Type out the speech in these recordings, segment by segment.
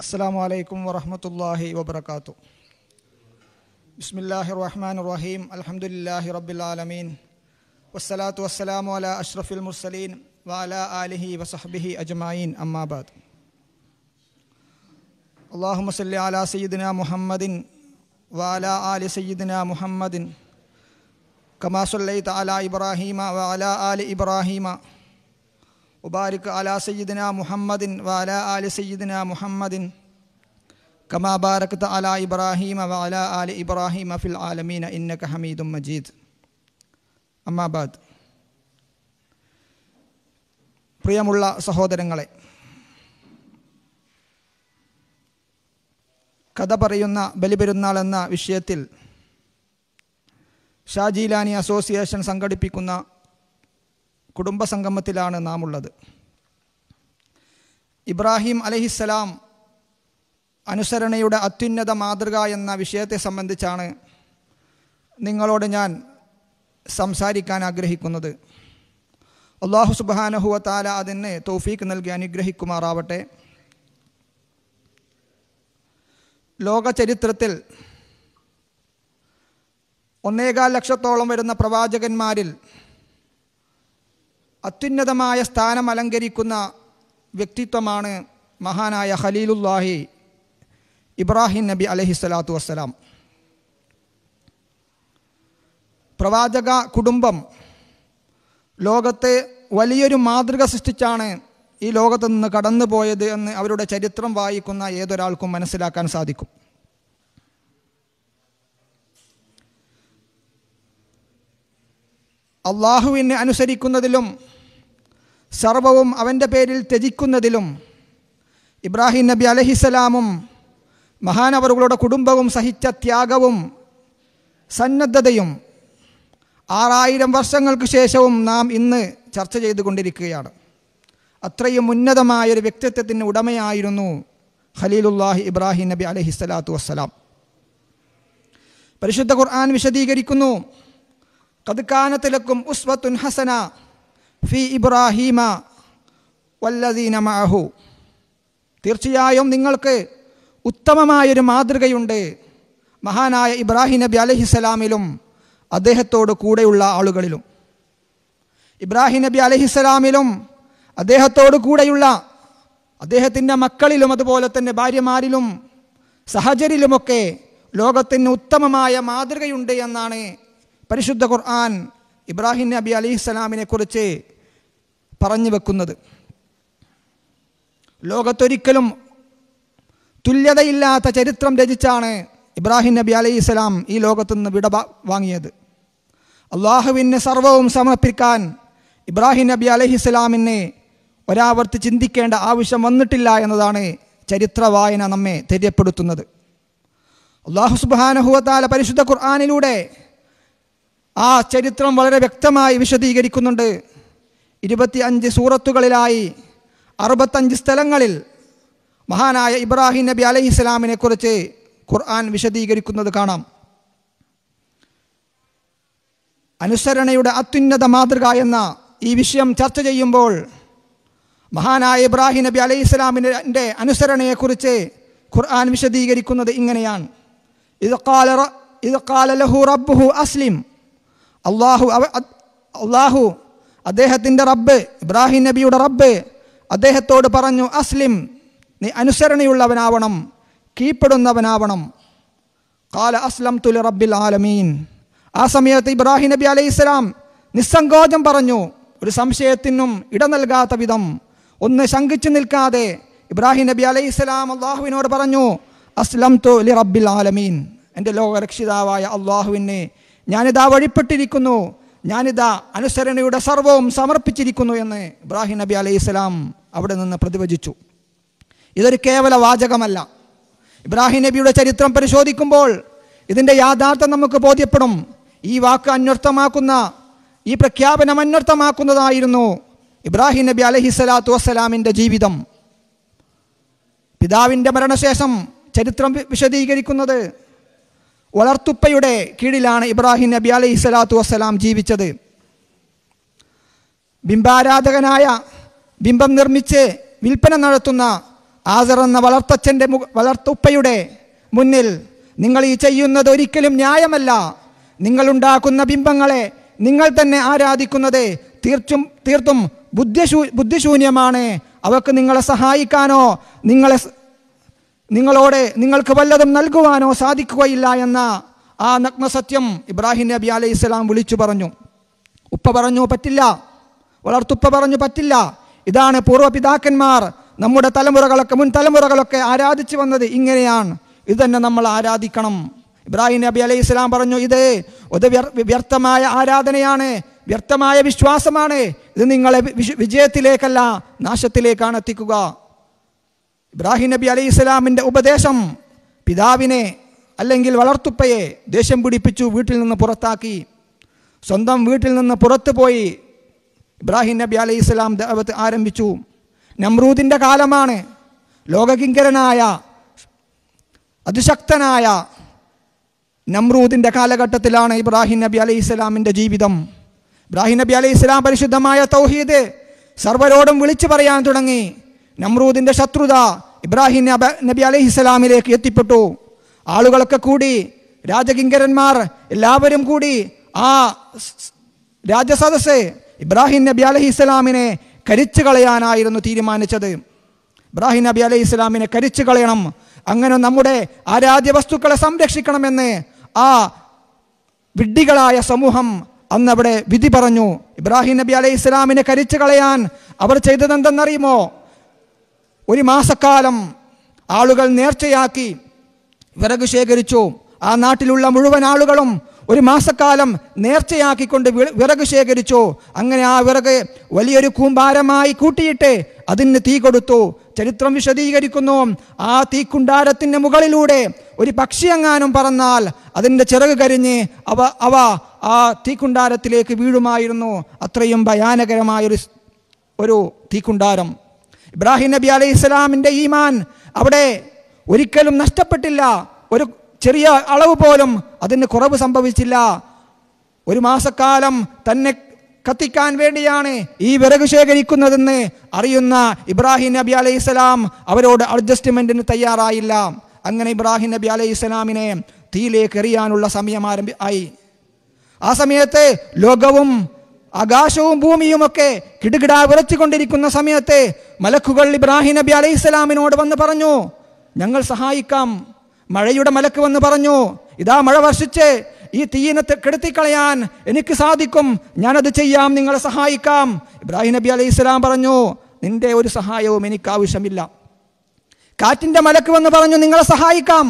السلام عليكم ورحمة الله وبركاته بسم الله الرحمن الرحيم الحمد لله رب العالمين والصلاة والسلام على أشرف المرسلين وعلى آله وصحبه أجمعين أما بعد اللهم صل على سيدنا محمد وعلى آل سيدنا محمد كما صليت على إبراهيم وعلى آل إبراهيم وبارك على سيدنا محمد وعلى آل سيدنا محمد كما باركت على إبراهيم وعلى آل إبراهيم في العالمين إنك حميد مجيد أما بعد പ്രിയമുള്ള സഹോദരങ്ങളെ കഥ പറയുന്ന ബലിപെരുന്നാൾ എന്ന വിഷയത്തിൽ ഷാജീലാനി അസോസിയേഷൻ സംഘടിപ്പിക്കുന്ന കുടുംബസംഗമത്തിലാണ് നാം ഉള്ളത് ഇബ്രാഹിം അലഹിസ്സലാം അനുസരണയുടെ അത്യുന്നത മാതൃക എന്ന വിഷയത്തെ സംബന്ധിച്ചാണ് നിങ്ങളോട് ഞാൻ സംസാരിക്കാൻ ആഗ്രഹിക്കുന്നത് അള്ളാഹു സുബാനഹുവ താല അതിന് തൗഫീക്ക് നൽകി അനുഗ്രഹിക്കുമാറാവട്ടെ ലോക ചരിത്രത്തിൽ ഒന്നേകാൽ ലക്ഷത്തോളം വരുന്ന പ്രവാചകന്മാരിൽ അത്യുന്നതമായ സ്ഥാനം അലങ്കരിക്കുന്ന വ്യക്തിത്വമാണ് മഹാനായ ഖലീലുല്ലാഹി ഇബ്രാഹിം നബി അലഹി സ്വലാത്തു വസ്സലാം പ്രവാചക കുടുംബം ലോകത്തെ വലിയൊരു മാതൃക സൃഷ്ടിച്ചാണ് ഈ ലോകത്ത് നിന്ന് കടന്നു പോയത് എന്ന് അവരുടെ ചരിത്രം വായിക്കുന്ന ഏതൊരാൾക്കും മനസ്സിലാക്കാൻ സാധിക്കും അള്ളാഹുവിനെ അനുസരിക്കുന്നതിലും സർവവും അവൻ്റെ പേരിൽ ത്യജിക്കുന്നതിലും ഇബ്രാഹിം നബി അലഹിസലാമും മഹാനവറുകളുടെ കുടുംബവും സഹിച്ച ത്യാഗവും സന്നദ്ധതയും ആറായിരം വർഷങ്ങൾക്ക് ശേഷവും നാം ഇന്ന് ചർച്ച ചെയ്തുകൊണ്ടിരിക്കുകയാണ് അത്രയും ഉന്നതമായൊരു വ്യക്തിത്വത്തിന് ഉടമയായിരുന്നു ഖലീലുല്ലാഹി ഇബ്രാഹിം നബി അലഹി സ്വലാത്തു വസ്സലാം പരിശുദ്ധ ഖുർആൻ വിശദീകരിക്കുന്നു കദ്ക്കാനത്തിലക്കും ഉസ്വത്തുൻ ഹസന ഫി ഇബ്രാഹീമ വല്ലദീന മഅഹു തീർച്ചയായും നിങ്ങൾക്ക് ഉത്തമമായൊരു മാതൃകയുണ്ട് മഹാനായ ഇബ്രാഹിം നബി അലഹിസ്സലാമിലും അദ്ദേഹത്തോട് കൂടെയുള്ള ആളുകളിലും ഇബ്രാഹിം നബി അലഹിസ്സലാമിലും അദ്ദേഹത്തോട് കൂടെയുള്ള അദ്ദേഹത്തിൻ്റെ മക്കളിലും അതുപോലെ തന്നെ ഭാര്യമാരിലും സഹചരിലുമൊക്കെ ലോകത്തിന് ഉത്തമമായ മാതൃകയുണ്ട് എന്നാണ് പരിശുദ്ധ ഖുർആൻ ഇബ്രാഹിം നബി അലൈഹിസ്സലാമിനെ കുറിച്ച് പറഞ്ഞു വെക്കുന്നത് ലോകത്തൊരിക്കലും തുല്യതയില്ലാത്ത ചരിത്രം രചിച്ചാണ് ഇബ്രാഹിം നബി അലൈഹിസ്സലാം ഈ ലോകത്തു നിന്ന് വിട വാങ്ങിയത് അള്ളാഹുവിന് സർവവും സമർപ്പിക്കാൻ ഇബ്രാഹിം നബി അലഹിസ്സലാമിനെ ഒരാവർത്തി ചിന്തിക്കേണ്ട ആവശ്യം വന്നിട്ടില്ല എന്നതാണ് ചരിത്ര വായന നമ്മെ തെര്യപ്പെടുത്തുന്നത് അള്ളാഹു സുബാനഹുവത്താല പരിശുദ്ധ ഖുർആാനിലൂടെ ആ ചരിത്രം വളരെ വ്യക്തമായി വിശദീകരിക്കുന്നുണ്ട് ഇരുപത്തി അഞ്ച് സൂറത്തുകളിലായി അറുപത്തഞ്ച് സ്ഥലങ്ങളിൽ മഹാനായ ഇബ്രാഹിം നബി അലൈഹി ഇസ്ലാമിനെ കുറിച്ച് ഖുർആൻ വിശദീകരിക്കുന്നത് കാണാം അനുസരണയുടെ അത്യുന്നത മാതൃക എന്ന ഈ വിഷയം ചർച്ച ചെയ്യുമ്പോൾ മഹാനായ ഇബ്രാഹിം നബി അലൈഹി ഇസ്ലാമിൻ്റെ അനുസരണയെക്കുറിച്ച് ഖുർആൻ വിശദീകരിക്കുന്നത് ഇങ്ങനെയാണ് ഇത് കാല ഇത് കാല ലഹു റബ്ബുഹു അസ്ലിം അള്ളാഹു അവ അള്ളാഹു അദ്ദേഹത്തിൻ്റെ റബ്ബ് ഇബ്രാഹിം നബിയുടെ റബ്ബ് അദ്ദേഹത്തോട് പറഞ്ഞു അസ്ലിം നീ അനുസരണയുള്ളവനാവണം കീഴ്പ്പെടുന്നവനാവണം കാല അസ്ലം തുലി റബ്ബിൽ ആലമീൻ ആ സമയത്ത് ഇബ്രാഹിം നബി അലൈഹി ഇസ്ലാം നിസ്സങ്കോചം പറഞ്ഞു ഒരു സംശയത്തിനും ഇട നൽകാത്ത വിധം ഒന്ന് ശങ്കിച്ചു നിൽക്കാതെ ഇബ്രാഹിം നബി അലൈഹി ഇസ്ലാം അള്ളാഹുവിനോട് പറഞ്ഞു അസ്ലം തു ലി റബ്ബിൽ ആലമീൻ എൻ്റെ ലോകരക്ഷിതാവായ അള്ളാഹുവിനെ ഞാനിതാ വഴിപ്പെട്ടിരിക്കുന്നു ഞാനിതാ അനുസരണയുടെ സർവവും സമർപ്പിച്ചിരിക്കുന്നു എന്ന് ഇബ്രാഹിം നബി അലൈഹി സ്വലാം അവിടെ നിന്ന് പ്രതിവചിച്ചു ഇതൊരു കേവല വാചകമല്ല ഇബ്രാഹിം നബിയുടെ ചരിത്രം പരിശോധിക്കുമ്പോൾ ഇതിൻ്റെ യാഥാർത്ഥ്യം നമുക്ക് ബോധ്യപ്പെടും ഈ വാക്ക് അന്വർത്ഥമാക്കുന്ന ഈ പ്രഖ്യാപനം അന്വർത്ഥമാക്കുന്നതായിരുന്നു ഇബ്രാഹിം നബി അലഹി സ്വലാത്തു വസ്സലാമിൻ്റെ ജീവിതം പിതാവിൻ്റെ മരണശേഷം ചരിത്രം വിശദീകരിക്കുന്നത് വളർത്തുപ്പയുടെ കീഴിലാണ് ഇബ്രാഹിം നബി അലൈഹി സ്വലാത്തു വസ്സലാം ജീവിച്ചത് ബിംബാരാധകനായ ബിംബം നിർമ്മിച്ച് വിൽപ്പന നടത്തുന്ന ആസർ എന്ന വളർത്തച്ഛൻ്റെ മു വളർത്തുപ്പയുടെ മുന്നിൽ നിങ്ങൾ ഈ ചെയ്യുന്നത് ഒരിക്കലും ന്യായമല്ല നിങ്ങളുണ്ടാക്കുന്ന ബിംബങ്ങളെ നിങ്ങൾ തന്നെ ആരാധിക്കുന്നത് തീർച്ചും തീർത്തും ബുദ്ധിശൂ ബുദ്ധിശൂന്യമാണ് അവക്ക് നിങ്ങളെ സഹായിക്കാനോ നിങ്ങളെ സ്- നിങ്ങളോട് നിങ്ങൾക്ക് വല്ലതും നൽകുവാനോ സാധിക്കുകയില്ല എന്ന ആ നഗ്നസത്യം ഇബ്രാഹിം നബി അലൈഹി സ്വലാം വിളിച്ചു പറഞ്ഞു ഉപ്പ പറഞ്ഞു പറ്റില്ല വളർത്തുപ്പ പറഞ്ഞു പറ്റില്ല ഇതാണ് പൂർവ്വപിതാക്കന്മാർ നമ്മുടെ തലമുറകളൊക്കെ മുൻ തലമുറകളൊക്കെ ആരാധിച്ചു വന്നത് ഇങ്ങനെയാണ് ഇത് തന്നെ നമ്മൾ ആരാധിക്കണം ഇബ്രാഹിം നബി അലൈഹി സ്വലാം പറഞ്ഞു ഇത് ഒരു വ്യർ- വ്യർത്ഥമായ ആരാധനയാണ് വ്യർത്ഥമായ വിശ്വാസമാണ് ഇത് നിങ്ങളെ വിശ്- വിജയത്തിലേക്കല്ല നാശത്തിലേക്കാണ് എത്തിക്കുക ഇബ്രാഹിം നബി അലൈഹി സ്വലാമിൻ്റെ ഉപദേശം പിതാവിനെ അല്ലെങ്കിൽ വളർത്തുപ്പയെ ദേഷ്യം പിടിപ്പിച്ചു വീട്ടിൽ നിന്ന് പുറത്താക്കി സ്വന്തം വീട്ടിൽ നിന്ന് പുറത്തു പോയി ഇബ്രാഹിം നബി അലൈഹി സ്വലാം ദഅവത്ത് ആരംഭിച്ചു നമ്രൂദിൻ്റെ കാലമാണ് ലോകകിങ്കരനായ അതിശക്തനായ നമ്രൂദിൻ്റെ കാലഘട്ടത്തിലാണ് ഇബ്രാഹിം നബി അലൈഹി സ്വലാമിൻ്റെ ജീവിതം ഇബ്രാഹിം നബി അലൈഹി സ്വലാം പരിശുദ്ധമായ തൗഹീദ് സർവരോടും വിളിച്ചു പറയാൻ തുടങ്ങി നമ്രൂദിൻ്റെ ശത്രുത ഇബ്രാഹിം നബ- നബി അലൈഹി സ്വലാമിലേക്ക് എത്തിപ്പെട്ടു ആളുകളൊക്കെ കൂടി രാജകിങ്കരന്മാർ എല്ലാവരും കൂടി ആ സ്- സ്- രാജസദസ്സ് ഇബ്രാഹിം നബി അലൈഹി സ്വലാമിനെ കരിച്ചു കളയാനായിരുന്നു തീരുമാനിച്ചത് ഇബ്രാഹിം നബി അലൈഹി ഇസ്ലാമിനെ കരിച്ചു കളയണം അങ്ങനെ നമ്മുടെ ആരാധ്യ വസ്തുക്കളെ സംരക്ഷിക്കണമെന്ന് ആ വിഡ്ഢികളായ സമൂഹം അന്നവിടെ വിധി പറഞ്ഞു ഇബ്രാഹിം നബി അലൈഹി ഇസ്ലാമിനെ കരിച്ചു കളയാൻ അവർ ചെയ്തതെന്തെന്നറിയുമോ ഒരു മാസക്കാലം ആളുകൾ നേർച്ചയാക്കി വിറക് ശേഖരിച്ചു ആ നാട്ടിലുള്ള മുഴുവൻ ആളുകളും ഒരു മാസക്കാലം നേർച്ചയാക്കിക്കൊണ്ട് വി- വിറക് ശേഖരിച്ചു അങ്ങനെ ആ വിറക് വലിയൊരു കൂമ്പാരമായി കൂട്ടിയിട്ട് അതിന് തീ കൊടുത്തു ചരിത്രം വിശദീകരിക്കുന്നു ആ തീക്കുണ്ടാരത്തിൻ്റെ മുകളിലൂടെ ഒരു പക്ഷിയെങ്ങാനും പറന്നാൽ അതിൻ്റെ ചിറക് കരിഞ്ഞ് അവ അവ ആ തീക്കുണ്ടാരത്തിലേക്ക് വീഴുമായിരുന്നു അത്രയും ഭയാനകരമായൊരു സ്- ഒരു തീക്കുണ്ടാരം ഇബ്രാഹിം നബി അലൈഹി ഇസ്ലാമിൻ്റെ ഈമാൻ അവിടെ ഒരിക്കലും നഷ്ടപ്പെട്ടില്ല ഒരു ചെറിയ അളവ് പോലും അതിന് കുറവ് സംഭവിച്ചില്ല ഒരു മാസക്കാലം തന്നെ കത്തിക്കാൻ വേണ്ടിയാണ് ഈ വിറക് ശേഖരിക്കുന്നതെന്ന് അറിയുന്ന ഇബ്രാഹിം നബി അലൈഹി സ്വലാം അവരോട് അഡ്ജസ്റ്റ്മെൻറ്റിന് തയ്യാറായില്ല അങ്ങനെ ഇബ്രാഹിം നബി അലൈഹി സ്വലാമിനെ തീയിലേക്ക് എറിയാനുള്ള സമയം ആരംഭി ആയി ആ സമയത്ത് ലോകവും ആകാശവും ഭൂമിയുമൊക്കെ കിടുകിടാ വിറച്ചുകൊണ്ടിരിക്കുന്ന സമയത്ത് മലക്കുകൾ ഇബ്രാഹിം നബി അലൈഹി സ്വലാമിനോട് വന്ന് പറഞ്ഞു ഞങ്ങൾ സഹായിക്കാം മഴയുടെ മലക്ക് വന്ന് പറഞ്ഞു ഇതാ മഴ വർഷിച്ച് ഈ തീയിനെ തെ- കെടുത്തിക്കളയാൻ എനിക്ക് സാധിക്കും ഞാനത് ചെയ്യാം നിങ്ങളെ സഹായിക്കാം ഇബ്രാഹിം നബി അലൈഹി സ്വലാം പറഞ്ഞു നിന്റെ ഒരു സഹായവും എനിക്ക് ആവശ്യമില്ല കാറ്റിൻ്റെ മലക്ക് വന്ന് പറഞ്ഞു നിങ്ങളെ സഹായിക്കാം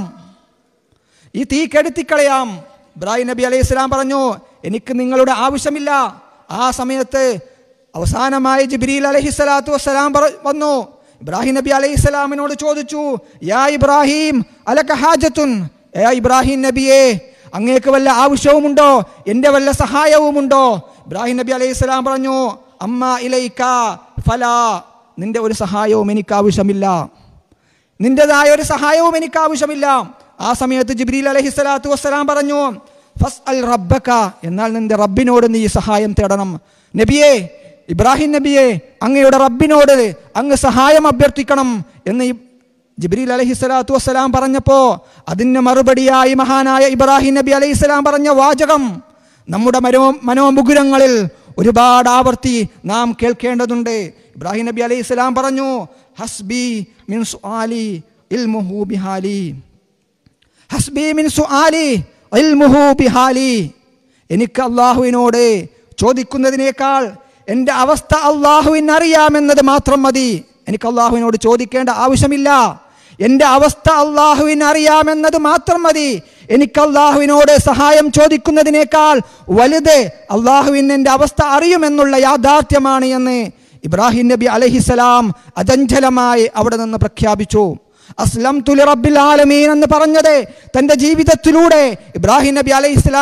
ഈ തീ കെടുത്തിക്കളയാം ഇബ്രാഹിം നബി അലൈഹി സ്വലാം പറഞ്ഞു എനിക്ക് നിങ്ങളുടെ ആവശ്യമില്ല ആ സമയത്ത് അവസാനമായി ജിബ്രീൽ അലൈഹി സ്വലാത്തു വസ്സലാം പറ- വന്നു ഇബ്രാഹിം നബി അലൈഹി സ്വലാമിനോട് ചോദിച്ചു യാ ഇബ്രാഹിം അലക ഹാജത്തുൻ ഏ ഇബ്രാഹിം നബിയെ അങ്ങേക്ക് വല്ല ആവശ്യവുമുണ്ടോ എൻ്റെ വല്ല സഹായവുമുണ്ടോ ഇബ്രാഹിം നബി അലൈഹി സ്വലാം പറഞ്ഞു അമ്മ ഇലൈക്ക ഫലാ നിന്റെ ഒരു സഹായവും എനിക്ക് ആവശ്യമില്ല നിന്റേതായ ഒരു സഹായവും എനിക്ക് ആവശ്യമില്ല ആ സമയത്ത് ജിബ്രീൽ അലഹി സ്വലാത്തു വസ്സലാം പറഞ്ഞു ഫസ് അൽ റബ്ബക്ക എന്നാൽ നിന്റെ റബ്ബിനോട് നീ സഹായം തേടണം നബിയെ ഇബ്രാഹിം നബിയെ അങ്ങയുടെ റബ്ബിനോട് അങ്ങ് സഹായം അഭ്യർത്ഥിക്കണം എന്ന് ഈ ജിബ്രീൽ അലഹി സ്വലാത്തു വസ്സലാം പറഞ്ഞപ്പോൾ അതിന് മറുപടിയായി മഹാനായ ഇബ്രാഹിം നബി അലൈഹി സ്വലാം പറഞ്ഞ വാചകം നമ്മുടെ മനോ മനോമുകുരങ്ങളിൽ ഒരുപാട് ആവർത്തി നാം കേൾക്കേണ്ടതുണ്ട് ഇബ്രാഹിം നബി അലൈഹി സ്വലാം പറഞ്ഞു ഹസ്ബി മിൻ സുആലി ഇൽമുഹു ബിഹാലി ഹസ്ബി മിൻ സുആലി ഇൽമുഹു ബിഹാലി എനിക്ക് അള്ളാഹുവിനോട് ചോദിക്കുന്നതിനേക്കാൾ എൻ്റെ അവസ്ഥ അള്ളാഹുവിന് അറിയാമെന്നത് മാത്രം മതി എനിക്ക് അള്ളാഹുവിനോട് ചോദിക്കേണ്ട ആവശ്യമില്ല എൻ്റെ അവസ്ഥ അള്ളാഹുവിന് അറിയാമെന്നത് മാത്രം മതി എനിക്ക് അള്ളാഹുവിനോട് സഹായം ചോദിക്കുന്നതിനേക്കാൾ വലുത് അള്ളാഹുവിന് എൻ്റെ അവസ്ഥ അറിയുമെന്നുള്ള യാഥാർത്ഥ്യമാണ് എന്ന് ഇബ്രാഹിം നബി അലഹിസലാം അചഞ്ചലമായി അവിടെ നിന്ന് പ്രഖ്യാപിച്ചു അസ്ലം തുലി റബ്ബിൽ ആലമീൻ എന്ന് പറഞ്ഞത് തൻ്റെ ജീവിതത്തിലൂടെ ഇബ്രാഹിം നബി അലൈഹി ഇസ്ലാം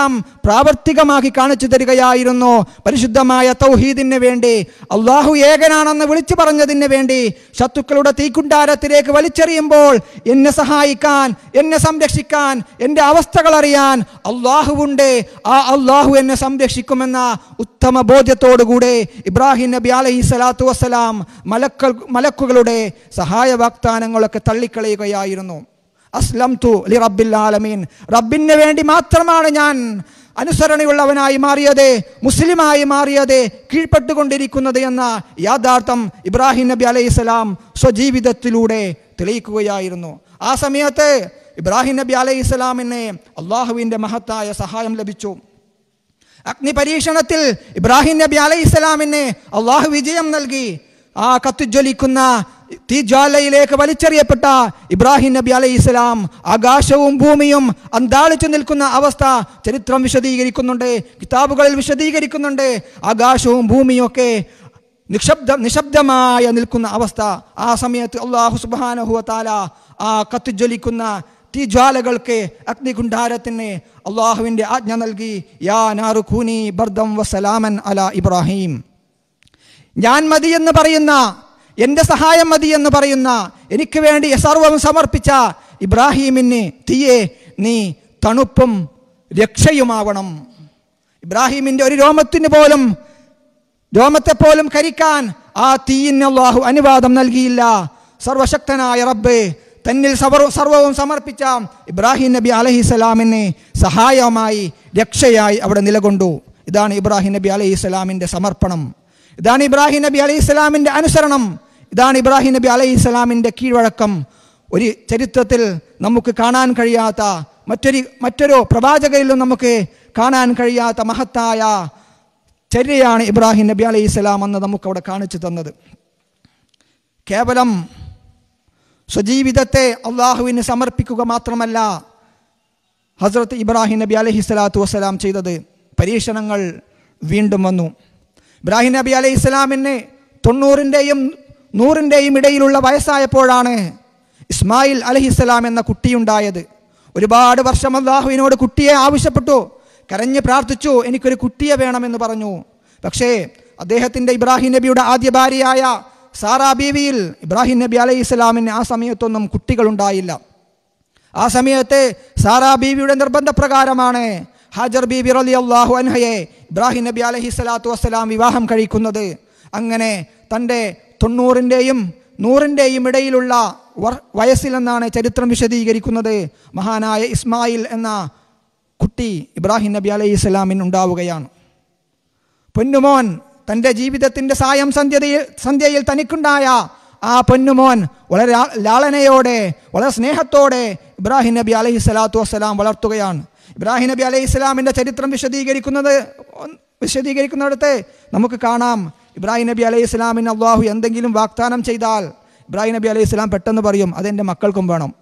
പ്രാവർത്തികമാക്കി കാണിച്ചു തരികയായിരുന്നു പരിശുദ്ധമായ തൗഹീദിന് വേണ്ടി അള്ളാഹു ഏകനാണെന്ന് വിളിച്ചു പറഞ്ഞതിന് വേണ്ടി ശത്രുക്കളുടെ തീക്കുണ്ടാരത്തിലേക്ക് വലിച്ചെറിയുമ്പോൾ എന്നെ സഹായിക്കാൻ എന്നെ സംരക്ഷിക്കാൻ എൻ്റെ അവസ്ഥകൾ അറിയാൻ അള്ളാഹുവുണ്ട് ആ അള്ളാഹു എന്നെ സംരക്ഷിക്കുമെന്ന ഉത്തമ ബോധ്യത്തോടുകൂടെ ഇബ്രാഹിം നബി അലൈഹി സ്വലാത്തു വസ്സലാം മലക്കൾ മലക്കുകളുടെ സഹായ വാഗ്ദാനങ്ങളൊക്കെ തള്ളിക്കളയുകയായിരുന്നു അസ്ലം തു ലി റബ്ബിൽ ആലമീൻ റബ്ബിന് വേണ്ടി മാത്രമാണ് ഞാൻ അനുസരണയുള്ളവനായി മാറിയത് മുസ്ലിമായി മാറിയത് കീഴ്പ്പെട്ടുകൊണ്ടിരിക്കുന്നത് എന്ന യാഥാർത്ഥ്യം ഇബ്രാഹിം നബി അലൈഹി സ്വലാം സ്വജീവിതത്തിലൂടെ തെളിയിക്കുകയായിരുന്നു ആ സമയത്ത് ഇബ്രാഹിം നബി അലൈഹി സ്വലാമിന് അള്ളാഹുവിൻ്റെ മഹത്തായ സഹായം ലഭിച്ചു അഗ്നി പരീക്ഷണത്തിൽ ഇബ്രാഹിം നബി അലൈഹി സ്വലാമിന് അള്ളാഹു വിജയം നൽകി ആ കത്തിജ്വലിക്കുന്ന തീജ്വാലയിലേക്ക് വലിച്ചെറിയപ്പെട്ട ഇബ്രാഹിം നബി അലൈഹി സ്വലാം ആകാശവും ഭൂമിയും അന്താളിച്ചു നിൽക്കുന്ന അവസ്ഥ ചരിത്രം വിശദീകരിക്കുന്നുണ്ട് കിതാബുകളിൽ വിശദീകരിക്കുന്നുണ്ട് ആകാശവും ഭൂമിയും ഒക്കെ നിശബ്ദ നിശബ്ദമായ നിൽക്കുന്ന അവസ്ഥ ആ സമയത്ത് അള്ളാഹു സുബാനഹുവ താല ആ കത്തിജ്വലിക്കുന്ന തീജ്വാലകൾക്ക് അഗ്നികുണ്ഡാരത്തിന് അള്ളാഹുവിൻ്റെ ആജ്ഞ നൽകി യാ നാറു ഖൂനി ബർദം വസലാമൻ അല ഇബ്രാഹിം ഞാൻ മതി എന്ന് പറയുന്ന എൻ്റെ സഹായം മതി എന്ന് പറയുന്ന എനിക്ക് വേണ്ടി സർവം സമർപ്പിച്ച ഇബ്രാഹീമിന് തീയെ നീ തണുപ്പും രക്ഷയുമാവണം ഇബ്രാഹീമിൻ്റെ ഒരു രോമത്തിന് പോലും രോമത്തെ പോലും കരിക്കാൻ ആ തീയിന് അള്ളാഹു അനുവാദം നൽകിയില്ല സർവശക്തനായ റബ്ബ് തന്നിൽ സർവ സർവവും സമർപ്പിച്ച ഇബ്രാഹിം നബി അലഹി സ്വലാമിന് സഹായമായി രക്ഷയായി അവിടെ നിലകൊണ്ടു ഇതാണ് ഇബ്രാഹിം നബി അലൈഹി സ്വലാമിൻ്റെ സമർപ്പണം ഇതാണ് ഇബ്രാഹിം നബി അലൈഹി സ്വലാമിൻ്റെ അനുസരണം ഇതാണ് ഇബ്രാഹിം നബി അലൈഹി സ്വലാമിൻ്റെ കീഴ്വഴക്കം ഒരു ചരിത്രത്തിൽ നമുക്ക് കാണാൻ കഴിയാത്ത മറ്റൊരു മറ്റൊരു പ്രവാചകരിലും നമുക്ക് കാണാൻ കഴിയാത്ത മഹത്തായ ചര്യയാണ് ഇബ്രാഹിം നബി അലൈഹി സ്വലാം എന്ന് നമുക്കവിടെ കാണിച്ചു തന്നത് കേവലം സ്വജീവിതത്തെ അള്ളാഹുവിന് സമർപ്പിക്കുക മാത്രമല്ല ഹസ്രത്ത് ഇബ്രാഹിം നബി അലൈഹി സ്വലാത്തു വസ്സലാം ചെയ്തത് പരീക്ഷണങ്ങൾ വീണ്ടും വന്നു ഇബ്രാഹിം നബി അലൈഹി സ്വലാമിന് തൊണ്ണൂറിൻ്റെയും നൂറിൻ്റെയും ഇടയിലുള്ള വയസ്സായപ്പോഴാണ് ഇസ്മായിൽ അലഹിസ്സലാം എന്ന കുട്ടിയുണ്ടായത് ഒരുപാട് വർഷം അള്ളാഹുവിനോട് കുട്ടിയെ ആവശ്യപ്പെട്ടു കരഞ്ഞ് പ്രാർത്ഥിച്ചു എനിക്കൊരു കുട്ടിയെ വേണമെന്ന് പറഞ്ഞു പക്ഷേ അദ്ദേഹത്തിൻ്റെ ഇബ്രാഹിം നബിയുടെ ആദ്യ ഭാര്യയായ സാറാ ബീവിയിൽ ഇബ്രാഹിം നബി അലൈഹി സ്വലാമിന് ആ സമയത്തൊന്നും കുട്ടികളുണ്ടായില്ല ആ സമയത്ത് സാറാ ബീവിയുടെ നിർബന്ധപ്രകാരമാണ് ഹാജർ ബീബി റലി അള്ളാഹു അൻഹയെ ഇബ്രാഹിം നബി അലഹി സ്വലാത്തു വസ്സലാം വിവാഹം കഴിക്കുന്നത് അങ്ങനെ തൻ്റെ തൊണ്ണൂറിൻ്റെയും നൂറിൻ്റെയും ഇടയിലുള്ള വർ- വയസ്സിലെന്നാണ് ചരിത്രം വിശദീകരിക്കുന്നത് മഹാനായ ഇസ്മായിൽ എന്ന കുട്ടി ഇബ്രാഹിം നബി അലൈഹി സ്വലാമിന് ഉണ്ടാവുകയാണ് പൊന്നുമോൻ തൻ്റെ ജീവിതത്തിൻ്റെ സായം സന്ധ്യതയിൽ സന്ധ്യയിൽ തനിക്കുണ്ടായ ആ പൊന്നുമോൻ വളരെ ലാ- ലാളനയോടെ വളരെ സ്നേഹത്തോടെ ഇബ്രാഹിം നബി അലൈഹി സ്വലാത്തു വസ്സലാം വളർത്തുകയാണ് ഇബ്രാഹിം നബി അലൈഹി സ്വലാമിൻ്റെ ചരിത്രം വിശദീകരിക്കുന്നത് വിശദീകരിക്കുന്നിടത്ത് നമുക്ക് കാണാം ഇബ്രാഹിം നബി അലൈഹി സ്വലാമിന് അള്ളാഹു എന്തെങ്കിലും വാഗ്ദാനം ചെയ്താൽ ഇബ്രാഹിം നബി അലൈഹി സ്വലാം പെട്ടെന്ന് പറയും അതെൻ്റെ മക്കൾക്കും വേണം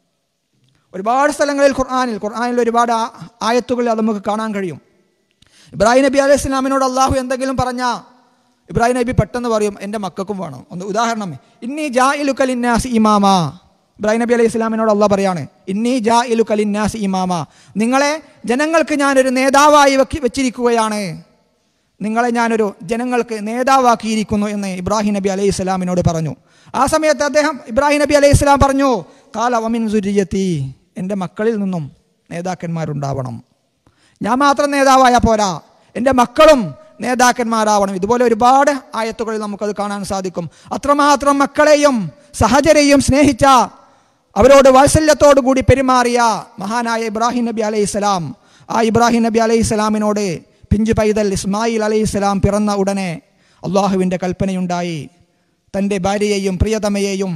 ഒരുപാട് സ്ഥലങ്ങളിൽ ഖുർആാനിൽ ഖുർആാനിൽ ഒരുപാട് ആ- ആയത്തുകളിൽ അത് നമുക്ക് കാണാൻ കഴിയും ഇബ്രാഹിം നബി അലൈഹി സ്വലാമിനോട് അള്ളാഹു എന്തെങ്കിലും പറഞ്ഞാൽ ഇബ്രാഹിം നബി പെട്ടെന്ന് പറയും എൻ്റെ മക്കൾക്കും വേണം ഒന്ന് ഉദാഹരണം ഇന്നി ജാ ഇലുക്കലിന്നാസ് ഇമാമ ഇബ്രാഹിം നബി അലൈഹി സ്വലാമിനോട് അള്ളാഹ് പറയാണ് ഇന്നി ജാ ഇലുക്കലിന്നാസ് ഇമാമ നിങ്ങളെ ജനങ്ങൾക്ക് ഞാനൊരു നേതാവായി വെക്കി വെച്ചിരിക്കുകയാണ് നിങ്ങളെ ഞാനൊരു ജനങ്ങൾക്ക് നേതാവാക്കിയിരിക്കുന്നു എന്ന് ഇബ്രാഹിം നബി അലൈഹി സ്വലാമിനോട് പറഞ്ഞു ആ സമയത്ത് അദ്ദേഹം ഇബ്രാഹിം നബി അലൈഹി സ്വലാം പറഞ്ഞു കാല വമിൻ സുരിയത്തി എൻ്റെ മക്കളിൽ നിന്നും നേതാക്കന്മാരുണ്ടാവണം ഞാൻ മാത്രം നേതാവായ പോരാ എൻ്റെ മക്കളും നേതാക്കന്മാരാവണം ഇതുപോലെ ഒരുപാട് ആയത്തുകളിൽ നമുക്കത് കാണാൻ സാധിക്കും അത്രമാത്രം മക്കളെയും സഹചരെയും സ്നേഹിച്ച അവരോട് വാത്സല്യത്തോടു കൂടി പെരുമാറിയ മഹാനായ ഇബ്രാഹിം നബി അലൈഹി സ്വലാം ആ ഇബ്രാഹിം നബി അലൈഹി സ്വലാമിനോട് പിഞ്ചു പൈതൽ ഇസ്മായിൽ അലൈഹി സ്വലാം പിറന്ന ഉടനെ അള്ളാഹുവിൻ്റെ കൽപ്പനയുണ്ടായി തൻ്റെ ഭാര്യയെയും പ്രിയതമയെയും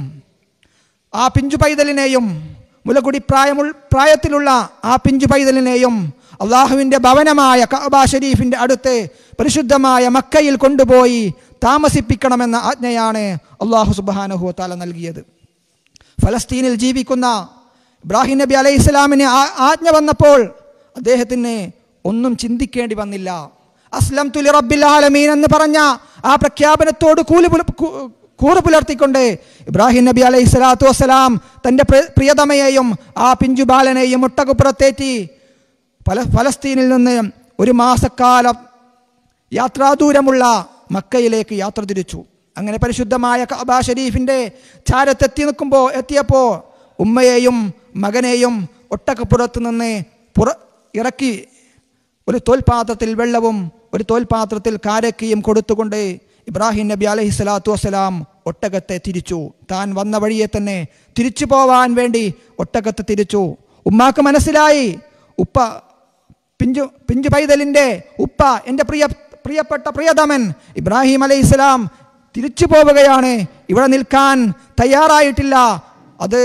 ആ പിഞ്ചു പൈതലിനെയും മുലകുടി പ്രായമുൾ പ്രായത്തിലുള്ള ആ പിഞ്ചു പൈതലിനെയും അള്ളാഹുവിൻ്റെ ഭവനമായ കഅബ ഷരീഫിൻ്റെ അടുത്ത് പരിശുദ്ധമായ മക്കയിൽ കൊണ്ടുപോയി താമസിപ്പിക്കണമെന്ന ആജ്ഞയാണ് അള്ളാഹു സുബാനഹു താല നൽകിയത് ഫലസ്തീനിൽ ജീവിക്കുന്ന ഇബ്രാഹിം നബി അലൈഹി ഇസ്ലാമിന് ആജ്ഞ വന്നപ്പോൾ അദ്ദേഹത്തിന് ഒന്നും ചിന്തിക്കേണ്ടി വന്നില്ല അസ്ലം തുലി റബ്ബിൽ ആലമീൻ എന്ന് പറഞ്ഞ ആ പ്രഖ്യാപനത്തോട് കൂലി പുല- കൂ- കൂറ് പുലർത്തിക്കൊണ്ട് ഇബ്രാഹിം നബി അലൈഹി സ്വലാത്തു വസ്സലാം തൻ്റെ പ്രിയ- പ്രിയതമയെയും ആ പിഞ്ചു ബാലനെയും ഒട്ടകുപ്പുറത്തേറ്റി പല ഫലസ്തീനിൽ നിന്ന് ഒരു മാസക്കാലം യാത്രാദൂരമുള്ള മക്കയിലേക്ക് യാത്ര തിരിച്ചു അങ്ങനെ പരിശുദ്ധമായ കഅബ ഷരീഫിൻ്റെ ചാരത്തെത്തി നിൽക്കുമ്പോൾ എത്തിയപ്പോൾ ഉമ്മയെയും മകനെയും ഒട്ടക്കപ്പുറത്ത് നിന്ന് പുറ ഇറക്കി ഒരു തോൽപാത്രത്തിൽ വെള്ളവും ഒരു തോൽപാത്രത്തിൽ കാരക്കയും കൊടുത്തുകൊണ്ട് ഇബ്രാഹിം നബി അലൈഹി സ്വലാത്തു വസ്സലാം ഒട്ടകത്തെ തിരിച്ചു താൻ വന്ന വഴിയെ തന്നെ തിരിച്ചു പോവാൻ വേണ്ടി ഒട്ടകത്തെ തിരിച്ചു ഉമ്മാക്ക് മനസ്സിലായി ഉപ്പ പിഞ്ചു പിഞ്ചു പൈതലിൻ്റെ ഉപ്പ എൻ്റെ പ്രിയ പ്രിയപ്പെട്ട പ്രിയതമൻ ഇബ്രാഹിം അലൈഹി ഇസ്ലാം തിരിച്ചു പോവുകയാണ് ഇവിടെ നിൽക്കാൻ തയ്യാറായിട്ടില്ല അത്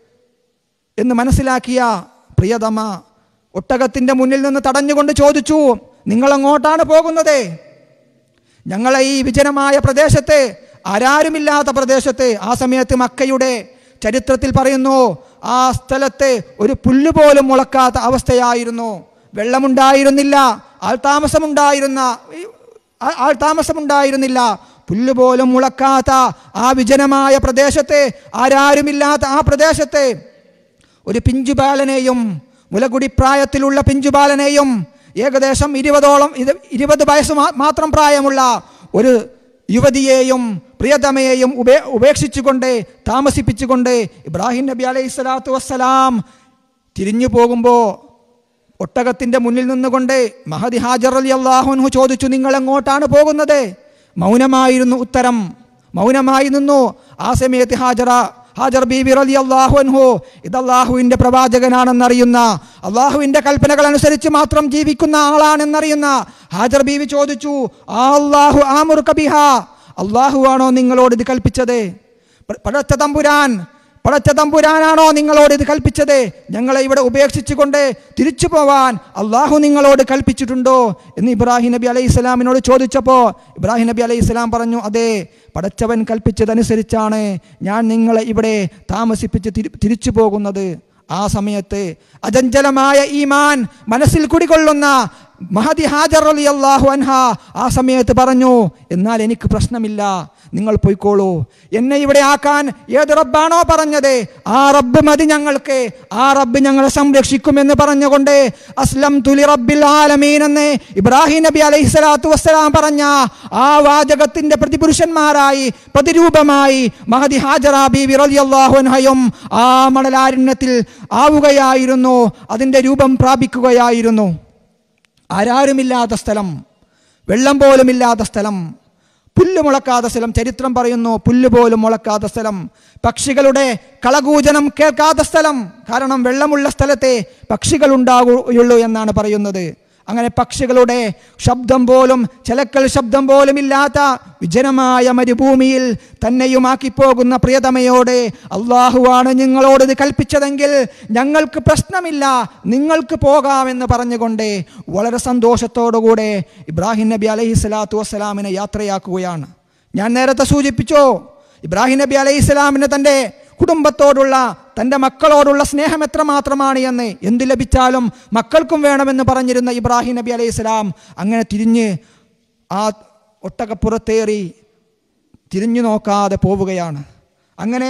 എന്ന് മനസ്സിലാക്കിയ പ്രിയതമ ഒട്ടകത്തിൻ്റെ മുന്നിൽ നിന്ന് തടഞ്ഞുകൊണ്ട് ചോദിച്ചു നിങ്ങൾ എങ്ങോട്ടാണ് പോകുന്നത് ഞങ്ങളെ ഈ വിജനമായ പ്രദേശത്ത് ആരാരുമില്ലാത്ത പ്രദേശത്ത് ആ സമയത്ത് മക്കയുടെ ചരിത്രത്തിൽ പറയുന്നു ആ സ്ഥലത്ത് ഒരു പുല്ല് പോലും മുളക്കാത്ത അവസ്ഥയായിരുന്നു വെള്ളമുണ്ടായിരുന്നില്ല ആൾതാമസമുണ്ടായിരുന്ന ആ- ആൾതാമസമുണ്ടായിരുന്നില്ല പുല്ല് പോലും മുളക്കാത്ത ആ വിജനമായ പ്രദേശത്ത് ആരാരുമില്ലാത്ത ആ പ്രദേശത്ത് ഒരു പിഞ്ചുബാലനെയും മുലകുടി പ്രായത്തിലുള്ള പിഞ്ചുബാലനെയും ഏകദേശം ഇരുപതോളം ഇത് ഇരുപത് വയസ്സ് മാ- മാത്രം പ്രായമുള്ള ഒരു യുവതിയെയും പ്രിയതമയെയും ഉപേ ഉപേക്ഷിച്ചുകൊണ്ട് താമസിപ്പിച്ചുകൊണ്ട് ഇബ്രാഹിം നബി അലൈഹി സ്വലാത്തു വസ്സലാം തിരിഞ്ഞു പോകുമ്പോൾ ഒട്ടകത്തിൻ്റെ മുന്നിൽ നിന്നുകൊണ്ട് മഹദി ഹാജർ അലി അള്ളാഹുൻഹു ചോദിച്ചു നിങ്ങൾ എങ്ങോട്ടാണ് പോകുന്നത് മൗനമായിരുന്നു ഉത്തരം മൗനമായി നിന്നു ആ സമയത്ത് ഹാജറ ഹാജർ ബീബി റലി അള്ളാഹുൻഹു ഇത് അള്ളാഹുവിൻ്റെ പ്രവാചകനാണെന്നറിയുന്ന അള്ളാഹുവിൻ്റെ കൽപ്പനകൾ അനുസരിച്ച് മാത്രം ജീവിക്കുന്ന ആളാണെന്നറിയുന്ന ഹാജർ ബീവി ചോദിച്ചു ആ അള്ളാഹു ആമുർ കബിഹ അള്ളാഹുവാണോ നിങ്ങളോട് ഇത് കൽപ്പിച്ചത് പ- പടച്ച തമ്പുരാൻ പടച്ച തമ്പുരാനാണോ നിങ്ങളോട് ഇത് കൽപ്പിച്ചത് ഞങ്ങളെ ഇവിടെ ഉപേക്ഷിച്ചുകൊണ്ട് തിരിച്ചു പോവാൻ അള്ളാഹു നിങ്ങളോട് കൽപ്പിച്ചിട്ടുണ്ടോ എന്ന് ഇബ്രാഹിം നബി അലൈഹി സ്വലാമിനോട് ചോദിച്ചപ്പോൾ ഇബ്രാഹിം നബി അലൈഹി സ്വലാം പറഞ്ഞു അതെ പടച്ചവൻ കൽപ്പിച്ചതനുസരിച്ചാണ് ഞാൻ നിങ്ങളെ ഇവിടെ താമസിപ്പിച്ച് തിരി തിരിച്ചു പോകുന്നത് ആ സമയത്ത് അജഞ്ചലമായ ഈമാൻ മനസ്സിൽ കുടികൊള്ളുന്ന മഹദി ഹാജർ അലി അള്ളാഹു അൻഹ ആ സമയത്ത് പറഞ്ഞു എന്നാൽ എനിക്ക് പ്രശ്നമില്ല നിങ്ങൾ പോയിക്കോളൂ എന്നെ ഇവിടെ ആക്കാൻ ഏത് റബ്ബാണോ പറഞ്ഞത് ആ റബ്ബ് മതി ഞങ്ങൾക്ക് ആ റബ്ബ് ഞങ്ങളെ സംരക്ഷിക്കുമെന്ന് പറഞ്ഞുകൊണ്ട് അസ്ലം തുലി റബ്ബിൽ ആലമീൻ എന്ന് ഇബ്രാഹിം നബി അലൈഹി സ്വലാത്തു വസ്സലാം പറഞ്ഞ ആ വാചകത്തിന്റെ പ്രതിപുരുഷന്മാരായി പ്രതിരൂപമായി മഹദി ഹാജറ ബീവി റളിയല്ലാഹു അൻഹയും ആ മണലാരണ്യത്തിൽ ആവുകയായിരുന്നു അതിൻ്റെ രൂപം പ്രാപിക്കുകയായിരുന്നു ആരാരുമില്ലാത്ത സ്ഥലം വെള്ളം പോലും ഇല്ലാത്ത സ്ഥലം പുല്ല് മുളക്കാത്ത സ്ഥലം ചരിത്രം പറയുന്നു പുല്ല് പോലും മുളക്കാത്ത സ്ഥലം പക്ഷികളുടെ കളകൂജനം കേൾക്കാത്ത സ്ഥലം കാരണം വെള്ളമുള്ള സ്ഥലത്തെ പക്ഷികൾ ഉണ്ടാകുകയുള്ളൂ എന്നാണ് പറയുന്നത് അങ്ങനെ പക്ഷികളുടെ ശബ്ദം പോലും ചിലക്കൽ ശബ്ദം പോലും ഇല്ലാത്ത വിജനമായ മരുഭൂമിയിൽ തന്നെയുമാക്കി പോകുന്ന പ്രിയതമയോട് അള്ളാഹുവാണ് നിങ്ങളോട് ഇത് കൽപ്പിച്ചതെങ്കിൽ ഞങ്ങൾക്ക് പ്രശ്നമില്ല നിങ്ങൾക്ക് പോകാമെന്ന് പറഞ്ഞുകൊണ്ട് വളരെ സന്തോഷത്തോടുകൂടെ ഇബ്രാഹിം നബി അലൈഹി സ്വലാത്തു വസ്സലാമിനെ യാത്രയാക്കുകയാണ് ഞാൻ നേരത്തെ സൂചിപ്പിച്ചോ ഇബ്രാഹിം നബി അലൈഹി സ്വലാമിന് തൻ്റെ കുടുംബത്തോടുള്ള തൻ്റെ മക്കളോടുള്ള സ്നേഹം എത്രമാത്രമാണ് എന്ന് എന്ത് ലഭിച്ചാലും മക്കൾക്കും വേണമെന്ന് പറഞ്ഞിരുന്ന ഇബ്രാഹിം നബി അലൈഹി സ്വലാം അങ്ങനെ തിരിഞ്ഞ് ആ ഒട്ടകപ്പുറത്തേറി തിരിഞ്ഞു നോക്കാതെ പോവുകയാണ് അങ്ങനെ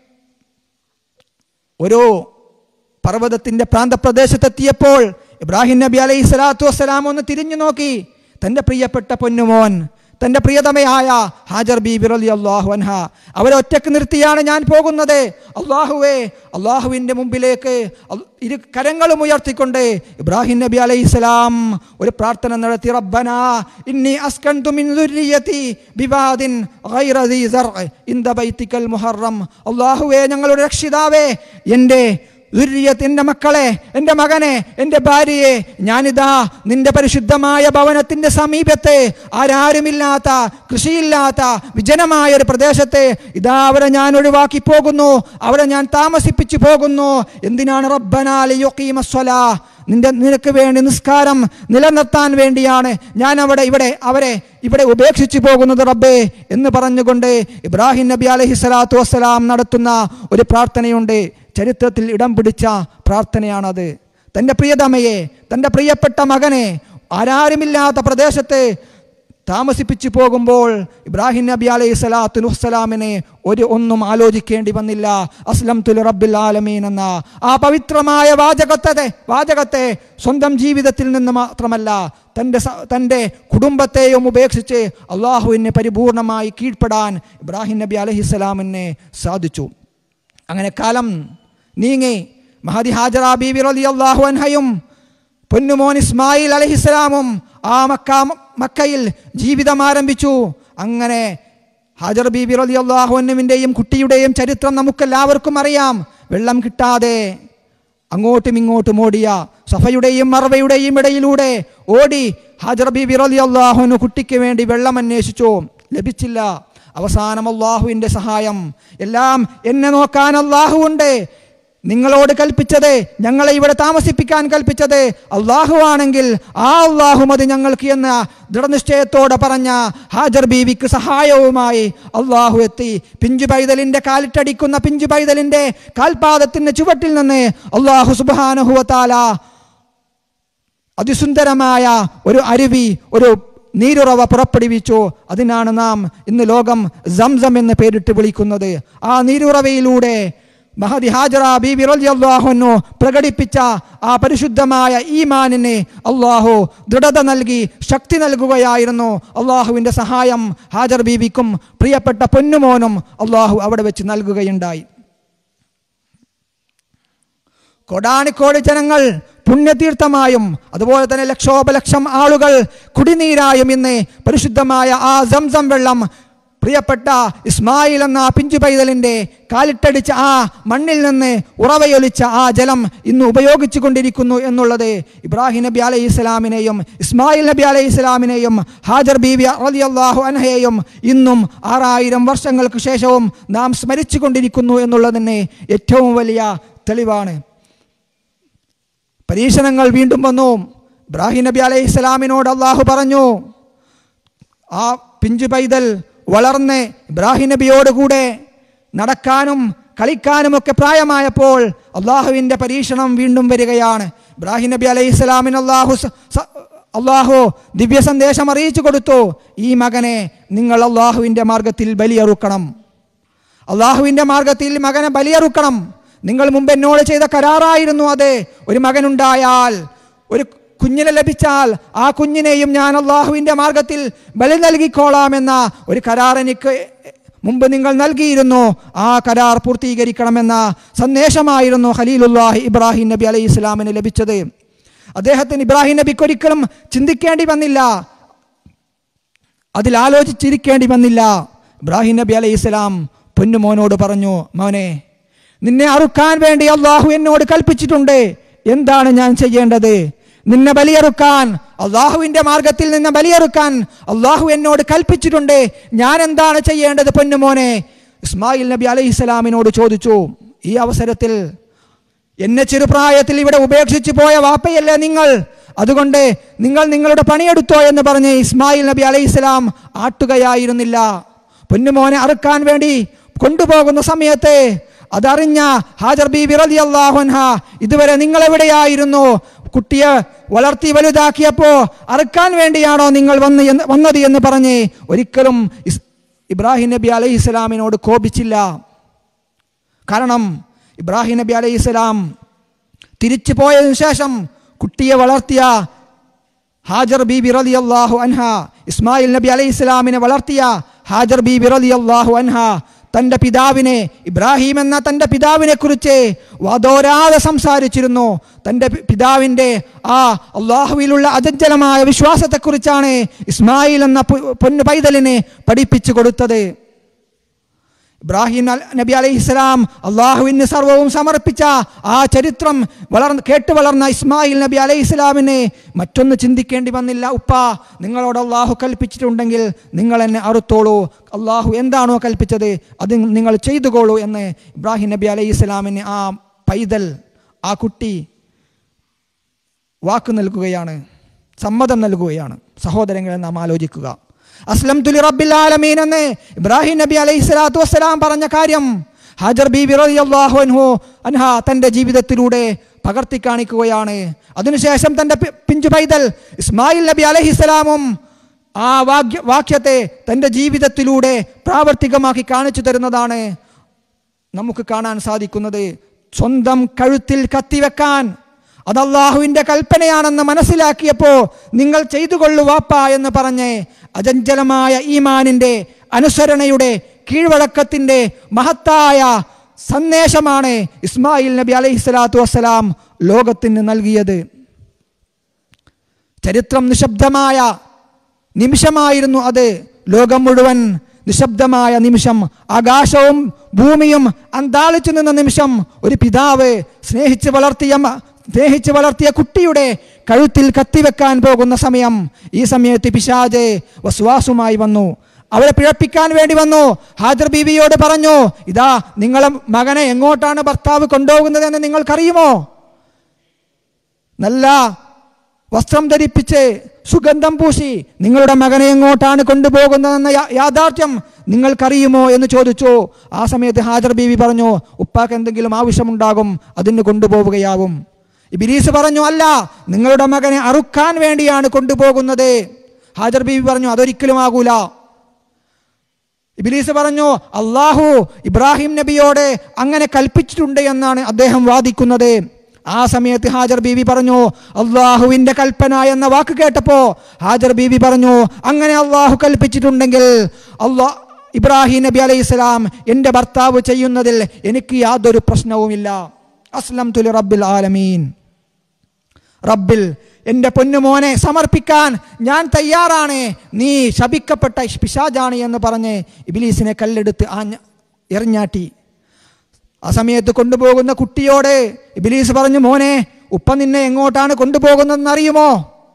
ഒരു പർവ്വതത്തിൻ്റെ പ്രാന്തപ്രദേശത്തെത്തിയപ്പോൾ ഇബ്രാഹിം നബി അലൈഹി സ്വലാത്തു വസ്സലാം ഒന്ന് തിരിഞ്ഞു നോക്കി തൻ്റെ പ്രിയപ്പെട്ട പൊന്നുമോൻ തൻ്റെ പ്രിയതമയായ ഹാജർ ബീബി റലി അള്ളാഹു അൻഹ അവരെ ഒറ്റക്ക് നിർത്തിയാണ് ഞാൻ പോകുന്നത് അള്ളാഹുവേ അള്ളാഹുവിൻ്റെ മുമ്പിലേക്ക് അൽ- ഇരു കരങ്ങളും ഉയർത്തിക്കൊണ്ട് ഇബ്രാഹിം നബി അലൈഹി സ്വലാം ഒരു പ്രാർത്ഥന നടത്തി റബ്ബന ഇന്നി അസ്കൻതു മിൻ ദുർരിയതി ബിവാദിൻ ഗൈറ ദീ സർഅ് ഇൻദ ബൈത്തിക്കൽ മുഹറം അള്ളാഹുവേ ഞങ്ങളുടെ രക്ഷിതാവേ എൻ്റെ ദുര്യത്ത് എൻ്റെ മക്കളെ എൻ്റെ മകനെ എൻ്റെ ഭാര്യയെ ഞാനിതാ നിന്റെ പരിശുദ്ധമായ ഭവനത്തിൻ്റെ സമീപത്തെ ആരാരുമില്ലാത്ത കൃഷിയില്ലാത്ത വിജനമായ ഒരു പ്രദേശത്തെ ഇതാ അവരെ ഞാൻ ഒഴിവാക്കി പോകുന്നു അവരെ ഞാൻ താമസിപ്പിച്ചു പോകുന്നു എന്തിനാണ് റബ്ബനാലിയൊക്കീമസ്വലാ നിന്റെ നിനക്ക് വേണ്ടി നിസ്കാരം നിലനിർത്താൻ വേണ്ടിയാണ് ഞാൻ അവിടെ ഇവിടെ അവരെ ഇവിടെ ഉപേക്ഷിച്ചു പോകുന്നത് റബ്ബേ എന്ന് പറഞ്ഞുകൊണ്ട് ഇബ്രാഹിം നബി അലഹി സ്വലാത്തു വസ്സലാം നടത്തുന്ന ഒരു പ്രാർത്ഥനയുണ്ട് ചരിത്രത്തിൽ ഇടം പിടിച്ച പ്രാർത്ഥനയാണത് തൻ്റെ പ്രിയതമയെ തൻ്റെ പ്രിയപ്പെട്ട മകനെ ആരാരുമില്ലാത്ത പ്രദേശത്ത് താമസിപ്പിച്ചു പോകുമ്പോൾ ഇബ്രാഹിം നബി അലൈഹി സ്വലാത്തു വസ്സലാമിനെ ഒരു ഒന്നും ആലോചിക്കേണ്ടി വന്നില്ല അസ്ലം തുൽ റബ്ബിൽ ആലമീൻ എന്ന ആ പവിത്രമായ വാചകത്തെ വാചകത്തെ സ്വന്തം ജീവിതത്തിൽ നിന്ന് മാത്രമല്ല തൻ്റെ സ- തൻ്റെ കുടുംബത്തെയും ഉപേക്ഷിച്ച് അള്ളാഹുവിനെ പരിപൂർണമായി കീഴ്പ്പെടാൻ ഇബ്രാഹിം നബി അലഹിസ്സലാമിനെ സാധിച്ചു അങ്ങനെ കാലം നീങ്ങി മഹദി ഹാജറ ബീബി റളിയല്ലാഹു അൻഹയും പൊന്നുമോൻ ഇസ്മായിൽ അലഹിസ്സലാമും ആ മക്ക മക്കയിൽ ജീവിതം ആരംഭിച്ചു അങ്ങനെ ഹാജർ ബീബി റളിയല്ലാഹു അൻഹുവിൻ്റെയും കുട്ടിയുടെയും ചരിത്രം നമുക്കെല്ലാവർക്കും അറിയാം വെള്ളം കിട്ടാതെ അങ്ങോട്ടും ഇങ്ങോട്ടും ഓടിയ സഫയുടെയും മറവയുടെയും ഇടയിലൂടെ ഓടി ഹാജർ ബീബി റളിയല്ലാഹു അൻഹു കുട്ടിക്ക് വേണ്ടി വെള്ളം അന്വേഷിച്ചു ലഭിച്ചില്ല അവസാനം അള്ളാഹുവിൻ്റെ സഹായം എല്ലാം എന്നെ നോക്കാൻ അള്ളാഹു ഉണ്ട് നിങ്ങളോട് കൽപ്പിച്ചത് ഞങ്ങളെ ഇവിടെ താമസിപ്പിക്കാൻ കൽപ്പിച്ചത് അള്ളാഹു ആണെങ്കിൽ ആ അള്ളാഹു മതി ഞങ്ങൾക്ക് എന്ന ദൃഢനിശ്ചയത്തോടെ പറഞ്ഞ ഹാജർ ബീവിക്ക് സഹായവുമായി അള്ളാഹു എത്തി പിഞ്ചു പൈതലിൻ്റെ കാലിട്ടടിക്കുന്ന പിഞ്ചു പൈതലിൻ്റെ കാൽപാദത്തിൻ്റെ ചുവട്ടിൽ നിന്ന് അള്ളാഹു സുബാനുഹുവത്താല അതിസുന്ദരമായ ഒരു അരുവി ഒരു നീരുറവ പുറപ്പെടുവിച്ചു അതിനാണ് നാം ഇന്ന് ലോകം സംസം എന്ന് പേരിട്ട് വിളിക്കുന്നത് ആ നീരുറവയിലൂടെ മഹദി ഹാജറ ബീബി റളിയല്ലാഹുന്നു പ്രകടിപ്പിച്ച ആ പരിശുദ്ധമായ ഈമാനിന് അള്ളാഹു ദൃഢത നൽകി ശക്തി നൽകുകയായിരുന്നു അള്ളാഹുവിൻ്റെ സഹായം ഹാജർ ബീബിക്കും പ്രിയപ്പെട്ട പൊന്നുമോനും അള്ളാഹു അവിടെ വെച്ച് നൽകുകയുണ്ടായി കോടാനിക്കോടി ജനങ്ങൾ പുണ്യതീർത്ഥമായും അതുപോലെ തന്നെ ലക്ഷോപലക്ഷം ആളുകൾ കുടിനീരായും ഇന്ന് പരിശുദ്ധമായ ആ സംസം വെള്ളം പ്രിയപ്പെട്ട ഇസ്മായിൽ എന്ന ആ പിഞ്ചു പൈതലിൻ്റെ കാലിട്ടടിച്ച ആ മണ്ണിൽ നിന്ന് ഉറവയൊലിച്ച ആ ജലം ഇന്ന് ഉപയോഗിച്ചു കൊണ്ടിരിക്കുന്നു എന്നുള്ളത് ഇബ്രാഹിം നബി അലൈഹി ഇസ്ലാമിനെയും ഇസ്മായിൽ നബി അലൈഹി ഇസ്ലാമിനെയും ഹാജർ ബീബി റളിയല്ലാഹു അൻഹയെയും ഇന്നും ആറായിരം വർഷങ്ങൾക്ക് ശേഷവും നാം സ്മരിച്ചു കൊണ്ടിരിക്കുന്നു എന്നുള്ളതിന് ഏറ്റവും വലിയ തെളിവാണ് പരീക്ഷണങ്ങൾ വീണ്ടും വന്നു ഇബ്രാഹിം നബി അലൈഹി ഇസ്ലാമിനോട് അള്ളാഹു പറഞ്ഞു ആ പിഞ്ചു പൈതൽ വളർന്ന് ഇബ്രാഹിം നബിയോടുകൂടെ നടക്കാനും കളിക്കാനുമൊക്കെ പ്രായമായപ്പോൾ അള്ളാഹുവിൻ്റെ പരീക്ഷണം വീണ്ടും വരികയാണ് ഇബ്രാഹിം നബി അലൈഹി ഇസ്ലാമിന് അള്ളാഹു സ- സ- അള്ളാഹു ദിവ്യ സന്ദേശം അറിയിച്ചു കൊടുത്തു ഈ മകനെ നിങ്ങൾ അള്ളാഹുവിൻ്റെ മാർഗത്തിൽ ബലിയറുക്കണം അള്ളാഹുവിൻ്റെ മാർഗത്തിൽ മകനെ ബലിയറുക്കണം നിങ്ങൾ മുമ്പ് എന്നോട് ചെയ്ത കരാറായിരുന്നു അത് ഒരു മകനുണ്ടായാൽ ഒരു കുഞ്ഞിനെ ലഭിച്ചാൽ ആ കുഞ്ഞിനെയും ഞാൻ അള്ളാഹുവിൻ്റെ മാർഗത്തിൽ ബലി നൽകിക്കോളാമെന്ന ഒരു കരാർ എനിക്ക് മുമ്പ് നിങ്ങൾ നൽകിയിരുന്നു ആ കരാർ പൂർത്തീകരിക്കണമെന്ന സന്ദേശമായിരുന്നു ഖലീലുല്ലാഹി ഇബ്രാഹിം നബി അലൈഹി ഇസ്ലാമിന് ലഭിച്ചത് അദ്ദേഹത്തിന് ഇബ്രാഹിം നബിക്ക് ഒരിക്കലും ചിന്തിക്കേണ്ടി വന്നില്ല അതിൽ ആലോചിച്ചിരിക്കേണ്ടി വന്നില്ല ഇബ്രാഹിം നബി അലൈഹി ഇസ്ലാം പൊന്നുമോനോട് പറഞ്ഞു മോനെ നിന്നെ അറുക്കാൻ വേണ്ടി അള്ളാഹു എന്നോട് കൽപ്പിച്ചിട്ടുണ്ട് എന്താണ് ഞാൻ ചെയ്യേണ്ടത് നിന്നെ ബലിയറുക്കാൻ അള്ളാഹുവിൻ്റെ മാർഗത്തിൽ നിന്ന് ബലിയറുക്കാൻ അള്ളാഹു എന്നോട് കൽപ്പിച്ചിട്ടുണ്ട് ഞാൻ എന്താണ് ചെയ്യേണ്ടത് പൊന്നുമോനെ ഇസ്മായിൽ നബി അലൈഹി ഇസ്ലാമിനോട് ചോദിച്ചു ഈ അവസരത്തിൽ എന്നെ ചെറുപ്രായത്തിൽ ഇവിടെ ഉപേക്ഷിച്ച് പോയ വാപ്പയല്ലേ നിങ്ങൾ അതുകൊണ്ട് നിങ്ങൾ നിങ്ങളുടെ പണിയെടുത്തോ എന്ന് പറഞ്ഞ് ഇസ്മായിൽ നബി അലൈഹി ഇസ്ലാം ആട്ടുകയായിരുന്നില്ല പൊന്നുമോനെ അറുക്കാൻ വേണ്ടി കൊണ്ടുപോകുന്ന സമയത്ത് അതറിഞ്ഞ ഹാജർ ബീബി റളിയല്ലാഹു അൻഹ ഇതുവരെ നിങ്ങൾ എവിടെയായിരുന്നു കുട്ടിയെ വളർത്തി വലുതാക്കിയപ്പോൾ അറുക്കാൻ വേണ്ടിയാണോ നിങ്ങൾ വന്ന് എന്ന് വന്നത് എന്ന് പറഞ്ഞ് ഒരിക്കലും ഇസ്- ഇബ്രാഹിം നബി അലൈഹി ഇസ്ലാമിനോട് കോപിച്ചില്ല കാരണം ഇബ്രാഹിം നബി അലൈഹി ഇസ്ലാം തിരിച്ചു പോയതിനു ശേഷം കുട്ടിയെ വളർത്തിയ ഹാജർ ബീബി റലി അള്ളാഹു അൻഹ ഇസ്മായിൽ നബി അലൈഹി ഇസ്ലാമിനെ വളർത്തിയ ഹാജർ ബീബി റലി അള്ളാഹു അൻഹ തൻ്റെ പിതാവിനെ ഇബ്രാഹിം എന്ന തൻ്റെ പിതാവിനെ കുറിച്ച് വാദോരാതെ സംസാരിച്ചിരുന്നു തൻ്റെ പി- പിതാവിൻ്റെ ആ അള്ളാഹുവിലുള്ള അജജ്ജലമായ വിശ്വാസത്തെക്കുറിച്ചാണ് ഇസ്മായിൽ എന്ന പു- പൊന്നു പൈതലിനെ പഠിപ്പിച്ചു കൊടുത്തത് ഇബ്രാഹിം അൽ- നബി അലൈഹി ഇസ്ലാം അള്ളാഹുവിന് സർവവും സമർപ്പിച്ച ആ ചരിത്രം വളർന്ന് കേട്ട് വളർന്ന ഇസ്മായിൽ നബി അലൈഹി ഇസ്ലാമിനെ മറ്റൊന്ന് ചിന്തിക്കേണ്ടി വന്നില്ല ഉപ്പ നിങ്ങളോട് അള്ളാഹു കൽപ്പിച്ചിട്ടുണ്ടെങ്കിൽ നിങ്ങൾ എന്നെ അറുത്തോളൂ അള്ളാഹു എന്താണോ കൽപ്പിച്ചത് അത് നിങ്ങൾ ചെയ്തുകൊള്ളൂ എന്ന് ഇബ്രാഹിം നബി അലൈഹി ഇസ്ലാമിന് ആ പൈതൽ ആ കുട്ടി വാക്ക് നൽകുകയാണ് സമ്മതം നൽകുകയാണ് സഹോദരങ്ങളെ നാം ആലോചിക്കുക അസ്ലം തുലി റബ്ബിൽ ആലമീൻ എന്ന് ഇബ്രാഹിം നബി അലൈഹി സ്വലാത്തു വസ്സലാം പറഞ്ഞ കാര്യം ഹാജർ ബീബി റളിയല്ലാഹു അൻഹു അൻഹ തൻ്റെ ജീവിതത്തിലൂടെ പകർത്തി കാണിക്കുകയാണ് അതിനുശേഷം തൻ്റെ പി- പിഞ്ചു പൈതൽ ഇസ്മായിൽ നബി അലൈഹി സ്വലാമും ആ വാക്യ വാക്യത്തെ തൻ്റെ ജീവിതത്തിലൂടെ പ്രാവർത്തികമാക്കി കാണിച്ചു തരുന്നതാണ് നമുക്ക് കാണാൻ സാധിക്കുന്നത് സ്വന്തം കഴുത്തിൽ കത്തിവെക്കാൻ അത് അള്ളാഹുവിൻ്റെ കൽപ്പനയാണെന്ന് മനസ്സിലാക്കിയപ്പോൾ നിങ്ങൾ ചെയ്തു കൊള്ളു വാപ്പ എന്ന് പറഞ്ഞ് അജഞ്ചലമായ ഈമാനിൻ്റെ അനുസരണയുടെ കീഴ്വഴക്കത്തിൻ്റെ മഹത്തായ സന്ദേശമാണ് ഇസ്മായിൽ നബി അലൈഹി സ്വലാത്തു വസ്സലാം ലോകത്തിന് നൽകിയത് ചരിത്രം നിശബ്ദമായ നിമിഷമായിരുന്നു അത് ലോകം മുഴുവൻ നിശബ്ദമായ നിമിഷം ആകാശവും ഭൂമിയും അന്താളിച്ചു നിന്ന നിമിഷം ഒരു പിതാവ് സ്നേഹിച്ച് വളർത്തിയ മ- സ്നേഹിച്ച് വളർത്തിയ കുട്ടിയുടെ കഴുത്തിൽ കത്തിവെക്കാൻ പോകുന്ന സമയം ഈ സമയത്ത് പിശാജ് വസ്വാസുമായി വന്നു അവരെ പിഴപ്പിക്കാൻ വേണ്ടി വന്നു ഹാജർ ബീവിയോട് പറഞ്ഞു ഇതാ നിങ്ങളെ മകനെ എങ്ങോട്ടാണ് ഭർത്താവ് കൊണ്ടുപോകുന്നതെന്ന് നിങ്ങൾക്കറിയുമോ നല്ല വസ്ത്രം ധരിപ്പിച്ച് സുഗന്ധം പൂശി നിങ്ങളുടെ മകനെ എങ്ങോട്ടാണ് കൊണ്ടുപോകുന്നതെന്ന യാ- യാഥാർത്ഥ്യം നിങ്ങൾക്കറിയുമോ എന്ന് ചോദിച്ചു ആ സമയത്ത് ഹാജർ ബീവി പറഞ്ഞു ഉപ്പാക്ക് എന്തെങ്കിലും ആവശ്യമുണ്ടാകും അതിന് കൊണ്ടുപോവുകയാവും ഇബിലീസ് പറഞ്ഞു അല്ല നിങ്ങളുടെ മകനെ അറുക്കാൻ വേണ്ടിയാണ് കൊണ്ടുപോകുന്നത് ഹാജർ ബീവി പറഞ്ഞു അതൊരിക്കലും ആകൂല ഇബിലീസ് പറഞ്ഞു അള്ളാഹു ഇബ്രാഹിം നബിയോട് അങ്ങനെ കൽപ്പിച്ചിട്ടുണ്ട് എന്നാണ് അദ്ദേഹം വാദിക്കുന്നത് ആ സമയത്ത് ഹാജർ ബീവി പറഞ്ഞു അള്ളാഹുവിൻ്റെ കൽപ്പന എന്ന വാക്ക് കേട്ടപ്പോൾ ഹാജർ ബീവി പറഞ്ഞു അങ്ങനെ അള്ളാഹു കൽപ്പിച്ചിട്ടുണ്ടെങ്കിൽ അള്ളാഹ് ഇബ്രാഹിം നബി അലൈഹി സ്വലാം എൻ്റെ ഭർത്താവ് ചെയ്യുന്നതിൽ എനിക്ക് യാതൊരു പ്രശ്നവുമില്ല അസ്ലം തുലി റബ്ബിൽ ആലമീൻ റബ്ബിൽ എൻ്റെ പൊന്നുമോനെ സമർപ്പിക്കാൻ ഞാൻ തയ്യാറാണ് നീ ശപിക്കപ്പെട്ട പിശാജാണ് എന്ന് പറഞ്ഞ് ഇബിലീസിനെ കല്ലെടുത്ത് ആഞ്ഞ എറിഞ്ഞാട്ടി ആ സമയത്ത് കൊണ്ടുപോകുന്ന കുട്ടിയോട് ഇബിലീസ് പറഞ്ഞു മോനെ ഉപ്പ നിന്നെ എങ്ങോട്ടാണ് കൊണ്ടുപോകുന്നതെന്ന് അറിയുമോ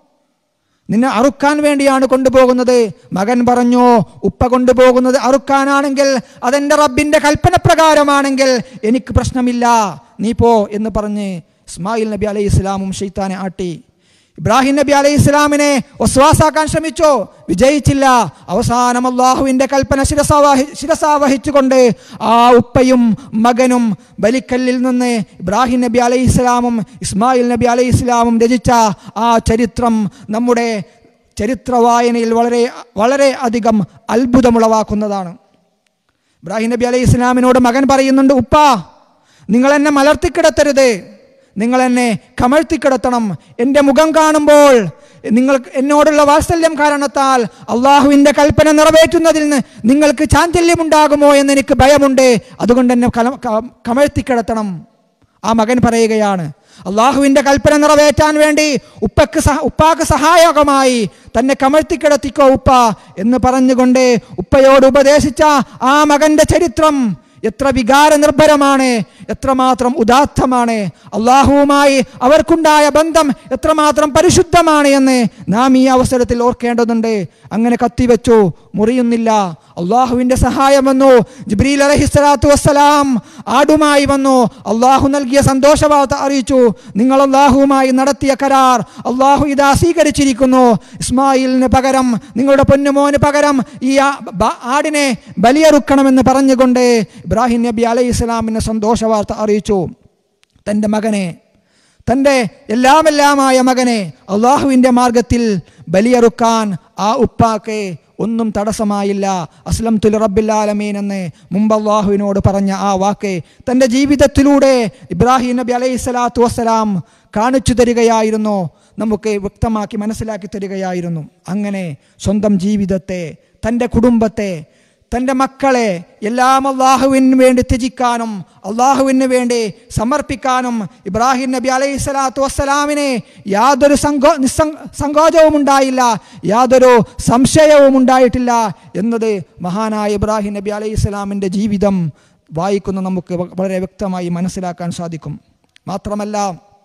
നിന്നെ അറുക്കാൻ വേണ്ടിയാണ് കൊണ്ടുപോകുന്നത് മകൻ പറഞ്ഞു ഉപ്പ കൊണ്ടുപോകുന്നത് അറുക്കാനാണെങ്കിൽ അതെൻ്റെ റബ്ബിൻ്റെ കൽപ്പന പ്രകാരമാണെങ്കിൽ എനിക്ക് പ്രശ്നമില്ല നീ പോ എന്ന് പറഞ്ഞ് ഇസ്മായിൽ നബി അലൈഹി ഇസ്ലാമും ഷെയ്ത്താനെ ആട്ടി ഇബ്രാഹിം നബി അലൈഹി ഇസ്ലാമിനെ ഒസ്വാസാക്കാൻ ശ്രമിച്ചു വിജയിച്ചില്ല അവസാനം അള്ളാഹുവിൻ്റെ കൽപ്പന ശിരസാവഹി ശിരസാവഹിച്ചുകൊണ്ട് ആ ഉപ്പയും മകനും ബലിക്കല്ലിൽ നിന്ന് ഇബ്രാഹിം നബി അലൈഹി ഇസ്ലാമും ഇസ്മായിൽ നബി അലൈഹി ഇസ്ലാമും രചിച്ച ആ ചരിത്രം നമ്മുടെ ചരിത്ര വായനയിൽ വളരെ വളരെ അധികം അത്ഭുതമുളവാക്കുന്നതാണ് ഇബ്രാഹിം നബി അലൈഹി ഇസ്ലാമിനോട് മകൻ പറയുന്നുണ്ട് ഉപ്പ നിങ്ങൾ എന്നെ മലർത്തിക്കിടത്തരുത് നിങ്ങൾ എന്നെ കമഴ്ത്തിക്കിടത്തണം എൻ്റെ മുഖം കാണുമ്പോൾ നിങ്ങൾ എന്നോടുള്ള വാത്സല്യം കാരണത്താൽ അള്ളാഹുവിൻ്റെ കൽപ്പന നിറവേറ്റുന്നതിൽ നിന്ന് നിങ്ങൾക്ക് ചാഞ്ചല്യമുണ്ടാകുമോ എന്ന് എനിക്ക് ഭയമുണ്ട് അതുകൊണ്ട് എന്നെ കല- ക- കമഴ്ത്തിക്കിടത്തണം ആ മകൻ പറയുകയാണ് അള്ളാഹുവിൻ്റെ കൽപ്പന നിറവേറ്റാൻ വേണ്ടി ഉപ്പക്ക് സഹ ഉപ്പാക്ക് സഹായകമായി തന്നെ കമഴ്ത്തിക്കിടത്തിക്കോ ഉപ്പ എന്ന് പറഞ്ഞുകൊണ്ട് ഉപ്പയോട് ഉപദേശിച്ച ആ മകൻ്റെ ചരിത്രം എത്ര വികാര നിർഭരമാണ് എത്രമാത്രം ഉദാത്തമാണ് അള്ളാഹുവുമായി അവർക്കുണ്ടായ ബന്ധം എത്രമാത്രം പരിശുദ്ധമാണ് എന്ന് നാം ഈ അവസരത്തിൽ ഓർക്കേണ്ടതുണ്ട് അങ്ങനെ കത്തിവെച്ചു മുറിയുന്നില്ല അള്ളാഹുവിൻ്റെ സഹായം വന്നു ജിബ്രീൽ അലഹിസ്സലാത്തു വസ്സലാം ആടുമായി വന്നു അള്ളാഹു നൽകിയ സന്തോഷവാർത്ത അറിയിച്ചു നിങ്ങൾ അള്ളാഹുവുമായി നടത്തിയ കരാർ അള്ളാഹു ഇതാ സ്വീകരിച്ചിരിക്കുന്നു ഇസ്മായിലിന് പകരം നിങ്ങളുടെ പൊന്നുമോന് പകരം ഈ ആ- ബ- ആടിനെ ബലിയറുക്കണമെന്ന് പറഞ്ഞുകൊണ്ട് ഇബ്രാഹിം നബി അലൈഹി ഇസ്ലാമിന് സന്തോഷവാർത്ത അറിയിച്ചു തൻ്റെ മകനെ തൻ്റെ എല്ലാമെല്ലാമായ മകനെ അള്ളാഹുവിൻ്റെ മാർഗത്തിൽ ബലിയറുക്കാൻ ആ ഉപ്പാക്ക് ഒന്നും തടസ്സമായില്ല അസ്ലം തുൽ റബ്ബില്ലാലമീൻ എന്ന് മുമ്പ് അള്ളാഹുവിനോട് പറഞ്ഞ ആ വാക്ക് തൻ്റെ ജീവിതത്തിലൂടെ ഇബ്രാഹിം നബി അലൈഹി സ്വലാത്തു വസ്സലാം കാണിച്ചു തരികയായിരുന്നു നമുക്ക് വ്യക്തമാക്കി മനസ്സിലാക്കി തരികയായിരുന്നു അങ്ങനെ സ്വന്തം ജീവിതത്തെ തൻ്റെ കുടുംബത്തെ തൻ്റെ മക്കളെ എല്ലാം അള്ളാഹുവിന് വേണ്ടി ത്യജിക്കാനും അള്ളാഹുവിന് വേണ്ടി സമർപ്പിക്കാനും ഇബ്രാഹിം നബി അലൈഹി സ്വലാത്തു വസ്സലാമിനെ യാതൊരു സങ്കോ നിസ്സംഗ സങ്കോചവും ഉണ്ടായില്ല യാതൊരു സംശയവും ഉണ്ടായിട്ടില്ല എന്നത് മഹാനായ ഇബ്രാഹിം നബി അലൈഹി സ്വലാമിൻ്റെ ജീവിതം വായിക്കുന്ന നമുക്ക് വളരെ വ്യക്തമായി മനസ്സിലാക്കാൻ സാധിക്കും മാത്രമല്ല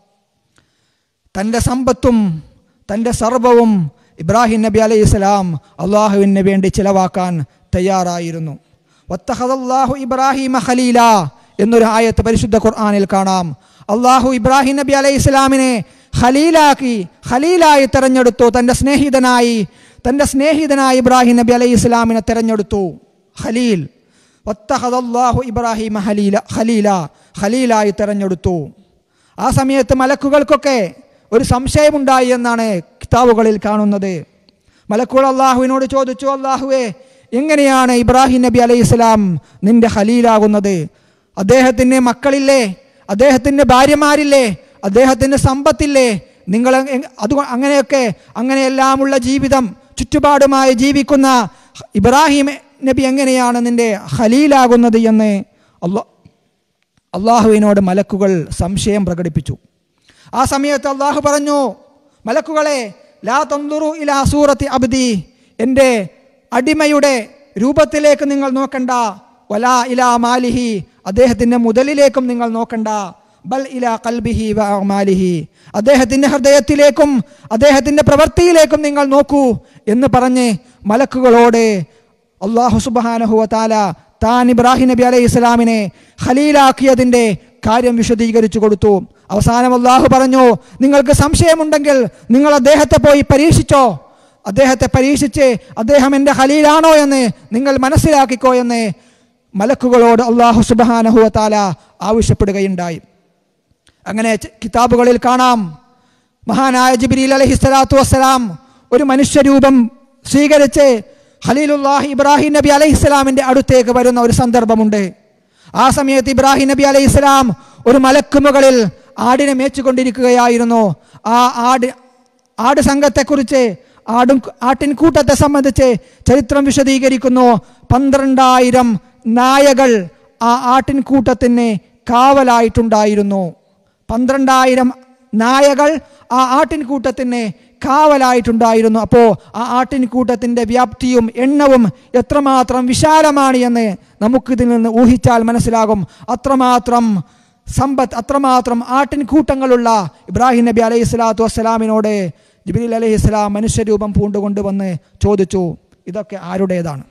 തൻ്റെ സമ്പത്തും തൻ്റെ സർവവും ഇബ്രാഹിം നബി അലൈഹി സ്വലാം അള്ളാഹുവിന് വേണ്ടി ചിലവാക്കാൻ തയ്യാറായിരുന്നു വത്തഹദല്ലാഹു ഇബ്രാഹിമ ഖലീല എന്നൊരു ആയത്ത് പരിശുദ്ധ ഖുർആനിൽ കാണാം അള്ളാഹു ഇബ്രാഹിം നബി അലൈഹി സ്വലാമിനെ ഖലീലാക്കി ഖലീലായി തെരഞ്ഞെടുത്തു തൻ്റെ സ്നേഹിതനായി തൻ്റെ സ്നേഹിതനായി ഇബ്രാഹിം നബി അലൈഹി സ്വലാമിനെ തെരഞ്ഞെടുത്തു ഖലീൽ വത്തഹദല്ലാഹു ഇബ്രാഹിമ ഖലീല ഖലീല ഖലീലായി തെരഞ്ഞെടുത്തു ആ സമയത്ത് മലക്കുകൾക്കൊക്കെ ഒരു സംശയമുണ്ടായി എന്നാണ് കിതാബുകളിൽ കാണുന്നത് മലക്കുകൾ അള്ളാഹുവിനോട് ചോദിച്ചു അള്ളാഹുവേ എങ്ങനെയാണ് ഇബ്രാഹിം നബി അലൈഹി ഇസ്ലാം നിന്റെ ഖലീലാകുന്നത് അദ്ദേഹത്തിന് മക്കളില്ലേ അദ്ദേഹത്തിൻ്റെ ഭാര്യമാരില്ലേ അദ്ദേഹത്തിൻ്റെ സമ്പത്തില്ലേ നിങ്ങൾ എങ്- അത് അങ്ങനെയൊക്കെ അങ്ങനെയെല്ലാമുള്ള ജീവിതം ചുറ്റുപാടുമായി ജീവിക്കുന്ന ഇബ്രാഹിം നബി എങ്ങനെയാണ് നിന്റെ ഖലീലാകുന്നത് എന്ന് അള്ളാ അള്ളാഹുവിനോട് മലക്കുകൾ സംശയം പ്രകടിപ്പിച്ചു ആ സമയത്ത് അള്ളാഹു പറഞ്ഞു മലക്കുകളെ ലാ തന്തുറു ഇലാ സൂറത്തി അബ്ദി എൻ്റെ അടിമയുടെ രൂപത്തിലേക്ക് നിങ്ങൾ നോക്കണ്ട വലാ ഇലാ മാലിഹി അദ്ദേഹത്തിൻ്റെ മുതലിലേക്കും നിങ്ങൾ നോക്കണ്ട ബൽ ഇലാ കൽബിഹി വ മാലിഹി അദ്ദേഹത്തിൻ്റെ ഹൃദയത്തിലേക്കും അദ്ദേഹത്തിൻ്റെ പ്രവൃത്തിയിലേക്കും നിങ്ങൾ നോക്കൂ എന്ന് പറഞ്ഞ് മലക്കുകളോട് അള്ളാഹു സുബാനഹുവ താല താൻ ഇബ്രാഹിം നബി അലൈഹി ഇസ്ലാമിനെ ഖലീലാക്കിയതിൻ്റെ കാര്യം വിശദീകരിച്ചു കൊടുത്തു അവസാനം അള്ളാഹു പറഞ്ഞു നിങ്ങൾക്ക് സംശയമുണ്ടെങ്കിൽ നിങ്ങൾ അദ്ദേഹത്തെ പോയി പരീക്ഷിച്ചോ അദ്ദേഹത്തെ പരീക്ഷിച്ച് അദ്ദേഹം എൻ്റെ ഖലീലാണോ എന്ന് നിങ്ങൾ മനസ്സിലാക്കിക്കോ എന്ന് മലക്കുകളോട് അള്ളാഹു സുബാനഹുവ താല ആവശ്യപ്പെടുകയുണ്ടായി അങ്ങനെ ച- കിതാബുകളിൽ കാണാം മഹാനായ ജിബ്രീൽ അലഹി സ്വലാത്തു വസ്സലാം ഒരു മനുഷ്യരൂപം സ്വീകരിച്ച് ഖലീലുല്ലാഹി ഇബ്രാഹിം നബി അലൈഹി സ്വലാമിൻ്റെ അടുത്തേക്ക് വരുന്ന ഒരു സന്ദർഭമുണ്ട് ആ സമയത്ത് ഇബ്രാഹിം നബി അലൈഹി സ്വലാം ഒരു മലക്കുമുകളിൽ ആടിനെ മേച്ചുകൊണ്ടിരിക്കുകയായിരുന്നു ആ ആട് ആട് സംഘത്തെക്കുറിച്ച് ആടും ആട്ടിൻകൂട്ടത്തെ സംബന്ധിച്ച് ചരിത്രം വിശദീകരിക്കുന്നു പന്ത്രണ്ടായിരം നായകൾ ആ ആട്ടിൻകൂട്ടത്തിന് കാവലായിട്ടുണ്ടായിരുന്നു പന്ത്രണ്ടായിരം നായകൾ ആ ആട്ടിൻകൂട്ടത്തിന് കാവലായിട്ടുണ്ടായിരുന്നു അപ്പോൾ ആ ആട്ടിൻകൂട്ടത്തിൻ്റെ വ്യാപ്തിയും എണ്ണവും എത്രമാത്രം വിശാലമാണ് എന്ന് നമുക്കിതിൽ നിന്ന് ഊഹിച്ചാൽ മനസ്സിലാകും അത്രമാത്രം സമ്പത്ത് അത്രമാത്രം ആട്ടിൻകൂട്ടങ്ങളുള്ള ഇബ്രാഹിം നബി അലൈഹി സ്വലാത്തു വസ്സലാമിനോട് ജിബിലി അലൈഹി സ്വലാം മനുഷ്യരൂപം പൂണ്ടുകൊണ്ടുവന്ന് ചോദിച്ചു ഇതൊക്കെ ആരുടേതാണ്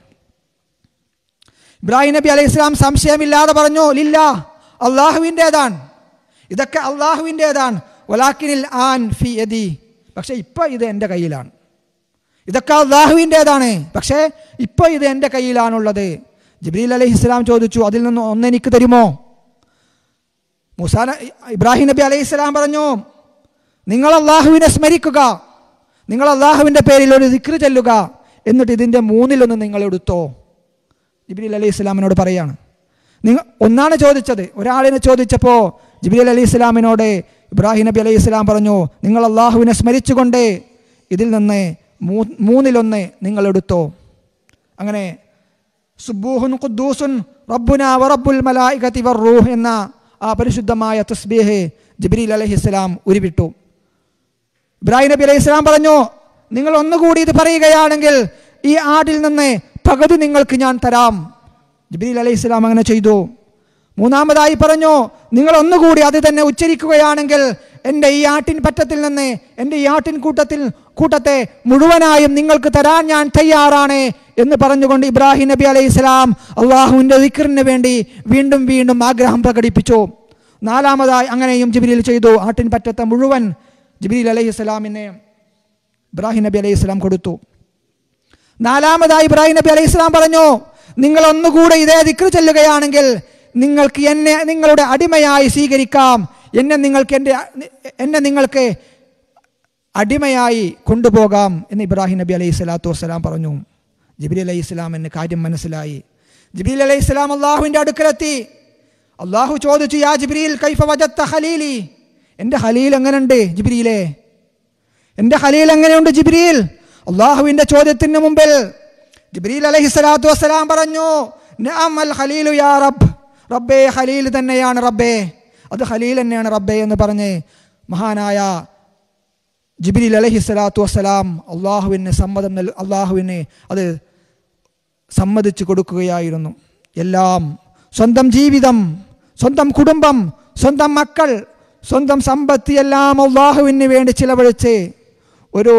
ഇബ്രാഹിം നബി അലൈഹി സ്വലാം സംശയമില്ലാതെ പറഞ്ഞു ലില്ല അള്ളാഹുവിൻ്റേതാണ് ഇതൊക്കെ അള്ളാഹുവിൻ്റേതാണ് വലാക്കിനിൽ ആൻ ഫി യദി പക്ഷേ ഇപ്പോൾ ഇത് എൻ്റെ കയ്യിലാണ് ഇതൊക്കെ അള്ളാഹുവിൻ്റേതാണ് പക്ഷേ ഇപ്പോൾ ഇത് എൻ്റെ കയ്യിലാണുള്ളത് ജിബ്രീൽ അലൈഹി ഇസ്ലാം ചോദിച്ചു അതിൽ നിന്ന് ഒന്നെനിക്ക് തരുമോ മുസാന ഇബ്രാഹിം നബി അലൈഹി ഇസ്ലാം പറഞ്ഞു നിങ്ങൾ അള്ളാഹുവിനെ സ്മരിക്കുക നിങ്ങൾ അള്ളാഹുവിൻ്റെ പേരിൽ ഒരു ദിക്ർ ചെല്ലുക എന്നിട്ട് ഇതിൻ്റെ മൂന്നിലൊന്ന് നിങ്ങൾ എടുത്തോ ജിബ്രീൽ അലൈഹി ഇസ്ലാമിനോട് പറയാണ് നിങ്ങൾ ഒന്നാണ് ചോദിച്ചത് ഒരാളിനെ ചോദിച്ചപ്പോൾ ജിബ്രീൽ അലൈഹി ഇസ്ലാമിനോട് ഇബ്രാഹിം നബി അലൈഹി ഇസ്ലാം പറഞ്ഞു നിങ്ങൾ അള്ളാഹുവിനെ സ്മരിച്ചുകൊണ്ട് ഇതിൽ നിന്ന് മൂ മൂന്നിലൊന്ന് നിങ്ങൾ എടുത്തോ അങ്ങനെ സുബൂഹുൻ ഖുദ്ദൂസുൻ റബ്ബുന വറബ്ബുൽ മലായികത്തി വർറൂഹ് എന്ന ആ പരിശുദ്ധമായ തസ്ബീഹ് ജിബ്രീൽ അലൈഹി ഇസ്ലാം ഉരുവിട്ടു ഇബ്രാഹിം നബി അലൈഹി ഇസ്ലാം പറഞ്ഞു നിങ്ങൾ ഒന്നുകൂടി ഇത് പറയുകയാണെങ്കിൽ ഈ ആടിൽ നിന്ന് പകുതി നിങ്ങൾക്ക് ഞാൻ തരാം ജിബ്രീൽ അലൈഹി ഇസ്ലാം അങ്ങനെ ചെയ്തു മൂന്നാമതായി പറഞ്ഞു നിങ്ങൾ ഒന്നുകൂടി അത് തന്നെ ഉച്ചരിക്കുകയാണെങ്കിൽ എൻ്റെ ഈ ആട്ടിൻ പറ്റത്തിൽ നിന്ന് എൻ്റെ ഈ ആട്ടിൻ കൂട്ടത്തിൽ കൂട്ടത്തെ മുഴുവനായും നിങ്ങൾക്ക് തരാൻ ഞാൻ തയ്യാറാണ് എന്ന് പറഞ്ഞുകൊണ്ട് ഇബ്രാഹിം നബി അലൈഹി ഇസ്ലാം അള്ളാഹുവിൻ്റെ ദിക്കറിന് വേണ്ടി വീണ്ടും വീണ്ടും ആഗ്രഹം പ്രകടിപ്പിച്ചു നാലാമതായി അങ്ങനെയും ജിബ്രീൽ ചെയ്തു ആട്ടിൻ പറ്റത്തെ മുഴുവൻ ജിബ്രീൽ അലൈഹി ഇസ്ലാമിനെ ഇബ്രാഹിം നബി അലൈഹി ഇസ്ലാം കൊടുത്തു നാലാമതായി ഇബ്രാഹിം നബി അലൈഹി ഇസ്ലാം പറഞ്ഞു നിങ്ങൾ ഒന്നുകൂടെ ഇതേ ദിക്ർ ചെല്ലുകയാണെങ്കിൽ നിങ്ങൾക്ക് എന്നെ നിങ്ങളുടെ അടിമയായി സ്വീകരിക്കാം എന്നെ നിങ്ങൾക്ക് എൻ്റെ എന്നെ നിങ്ങൾക്ക് അടിമയായി കൊണ്ടുപോകാം എന്ന് ഇബ്രാഹിം നബി അലൈഹി സ്വലാത്തു വസ്സലാം പറഞ്ഞു ജിബ്രീൽ അലൈഹി ഇസ്ലാം എന്ന് കാര്യം മനസ്സിലായി ജിബ്രീൽ അലൈഹി ഇസ്ലാം അള്ളാഹുവിൻ്റെ അടുക്കലെത്തി അള്ളാഹു ചോദിച്ചു യാ ജിബ്രീൽ കൈഫ വജത്ത ഖലീലി എൻ്റെ ഖലീൽ എങ്ങനെയുണ്ട് ജിബ്രീലേ എൻ്റെ ഖലീൽ എങ്ങനെയുണ്ട് ജിബ്രീൽ അള്ളാഹുവിൻ്റെ ചോദ്യത്തിന് മുമ്പിൽ ജിബ്രീൽ അലൈഹി സ്വലാത്തു വസ്സലാം പറഞ്ഞു നഅം അൽ ഖലീലു യാ റബ്ബ് റബ്ബേ ഖലീൽ തന്നെയാണ് റബ്ബേ അത് ഖലീൽ തന്നെയാണ് റബ്ബേ എന്ന് പറഞ്ഞ് മഹാനായ ജിബ്രീൽ അലൈഹി സ്വലാത്തു വസ്സലാം അള്ളാഹുവിന് സമ്മതം നൽ അള്ളാഹുവിന് അത് സമ്മതിച്ചു കൊടുക്കുകയായിരുന്നു എല്ലാം സ്വന്തം ജീവിതം സ്വന്തം കുടുംബം സ്വന്തം മക്കൾ സ്വന്തം സമ്പത്ത് എല്ലാം അള്ളാഹുവിന് വേണ്ടി ചിലവഴിച്ച് ഒരു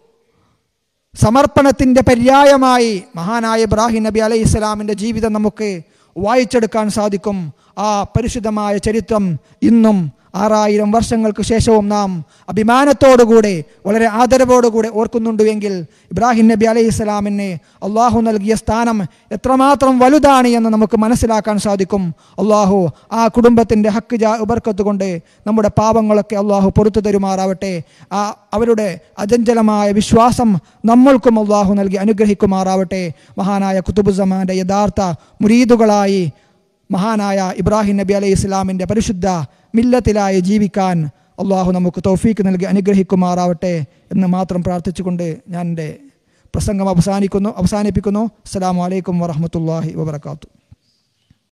സമർപ്പണത്തിൻ്റെ പര്യായമായി മഹാനായ ഇബ്രാഹിം നബി അലൈഹി ഇസ്ലാമിൻ്റെ ജീവിതം നമുക്ക് വായിച്ചെടുക്കാൻ സാധിക്കും ആ പരിശുദ്ധമായ ചരിത്രം ഇന്നും ആറായിരം വർഷങ്ങൾക്ക് ശേഷവും നാം അഭിമാനത്തോടുകൂടെ വളരെ ആദരവോടുകൂടെ ഓർക്കുന്നുണ്ടുവെങ്കിൽ ഇബ്രാഹിം നബി അലൈഹി സ്വലാമിനെ അള്ളാഹു നൽകിയ സ്ഥാനം എത്രമാത്രം വലുതാണ് എന്ന് നമുക്ക് മനസ്സിലാക്കാൻ സാധിക്കും അള്ളാഹു ആ കുടുംബത്തിൻ്റെ ഹക്ക് ജാ ഉബർക്കത്ത് കൊണ്ട് നമ്മുടെ പാപങ്ങളൊക്കെ അള്ളാഹു പൊറത്തു തരുമാറാവട്ടെ ആ അവരുടെ അജഞ്ചലമായ വിശ്വാസം നമ്മൾക്കും അള്ളാഹു നൽകി അനുഗ്രഹിക്കുമാറാവട്ടെ മഹാനായ കുത്തുബുസമാൻ്റെ യഥാർത്ഥ മുരീദുകളായി മഹാനായ ഇബ്രാഹിം നബി അലൈഹി ഇസ്ലാമിൻ്റെ പരിശുദ്ധ മില്ലത്തിലായി ജീവിക്കാൻ അള്ളാഹു നമുക്ക് തൗഫീക്ക് നൽകി അനുഗ്രഹിക്കുമാറാവട്ടെ എന്ന് മാത്രം പ്രാർത്ഥിച്ചുകൊണ്ട് ഞാൻ എൻ്റെ പ്രസംഗം അവസാനിക്കുന്നു അവസാനിപ്പിക്കുന്നു അസ്സാം വലൈക്കും വറഹമത്തല്ലാഹി വബർക്കാത്തു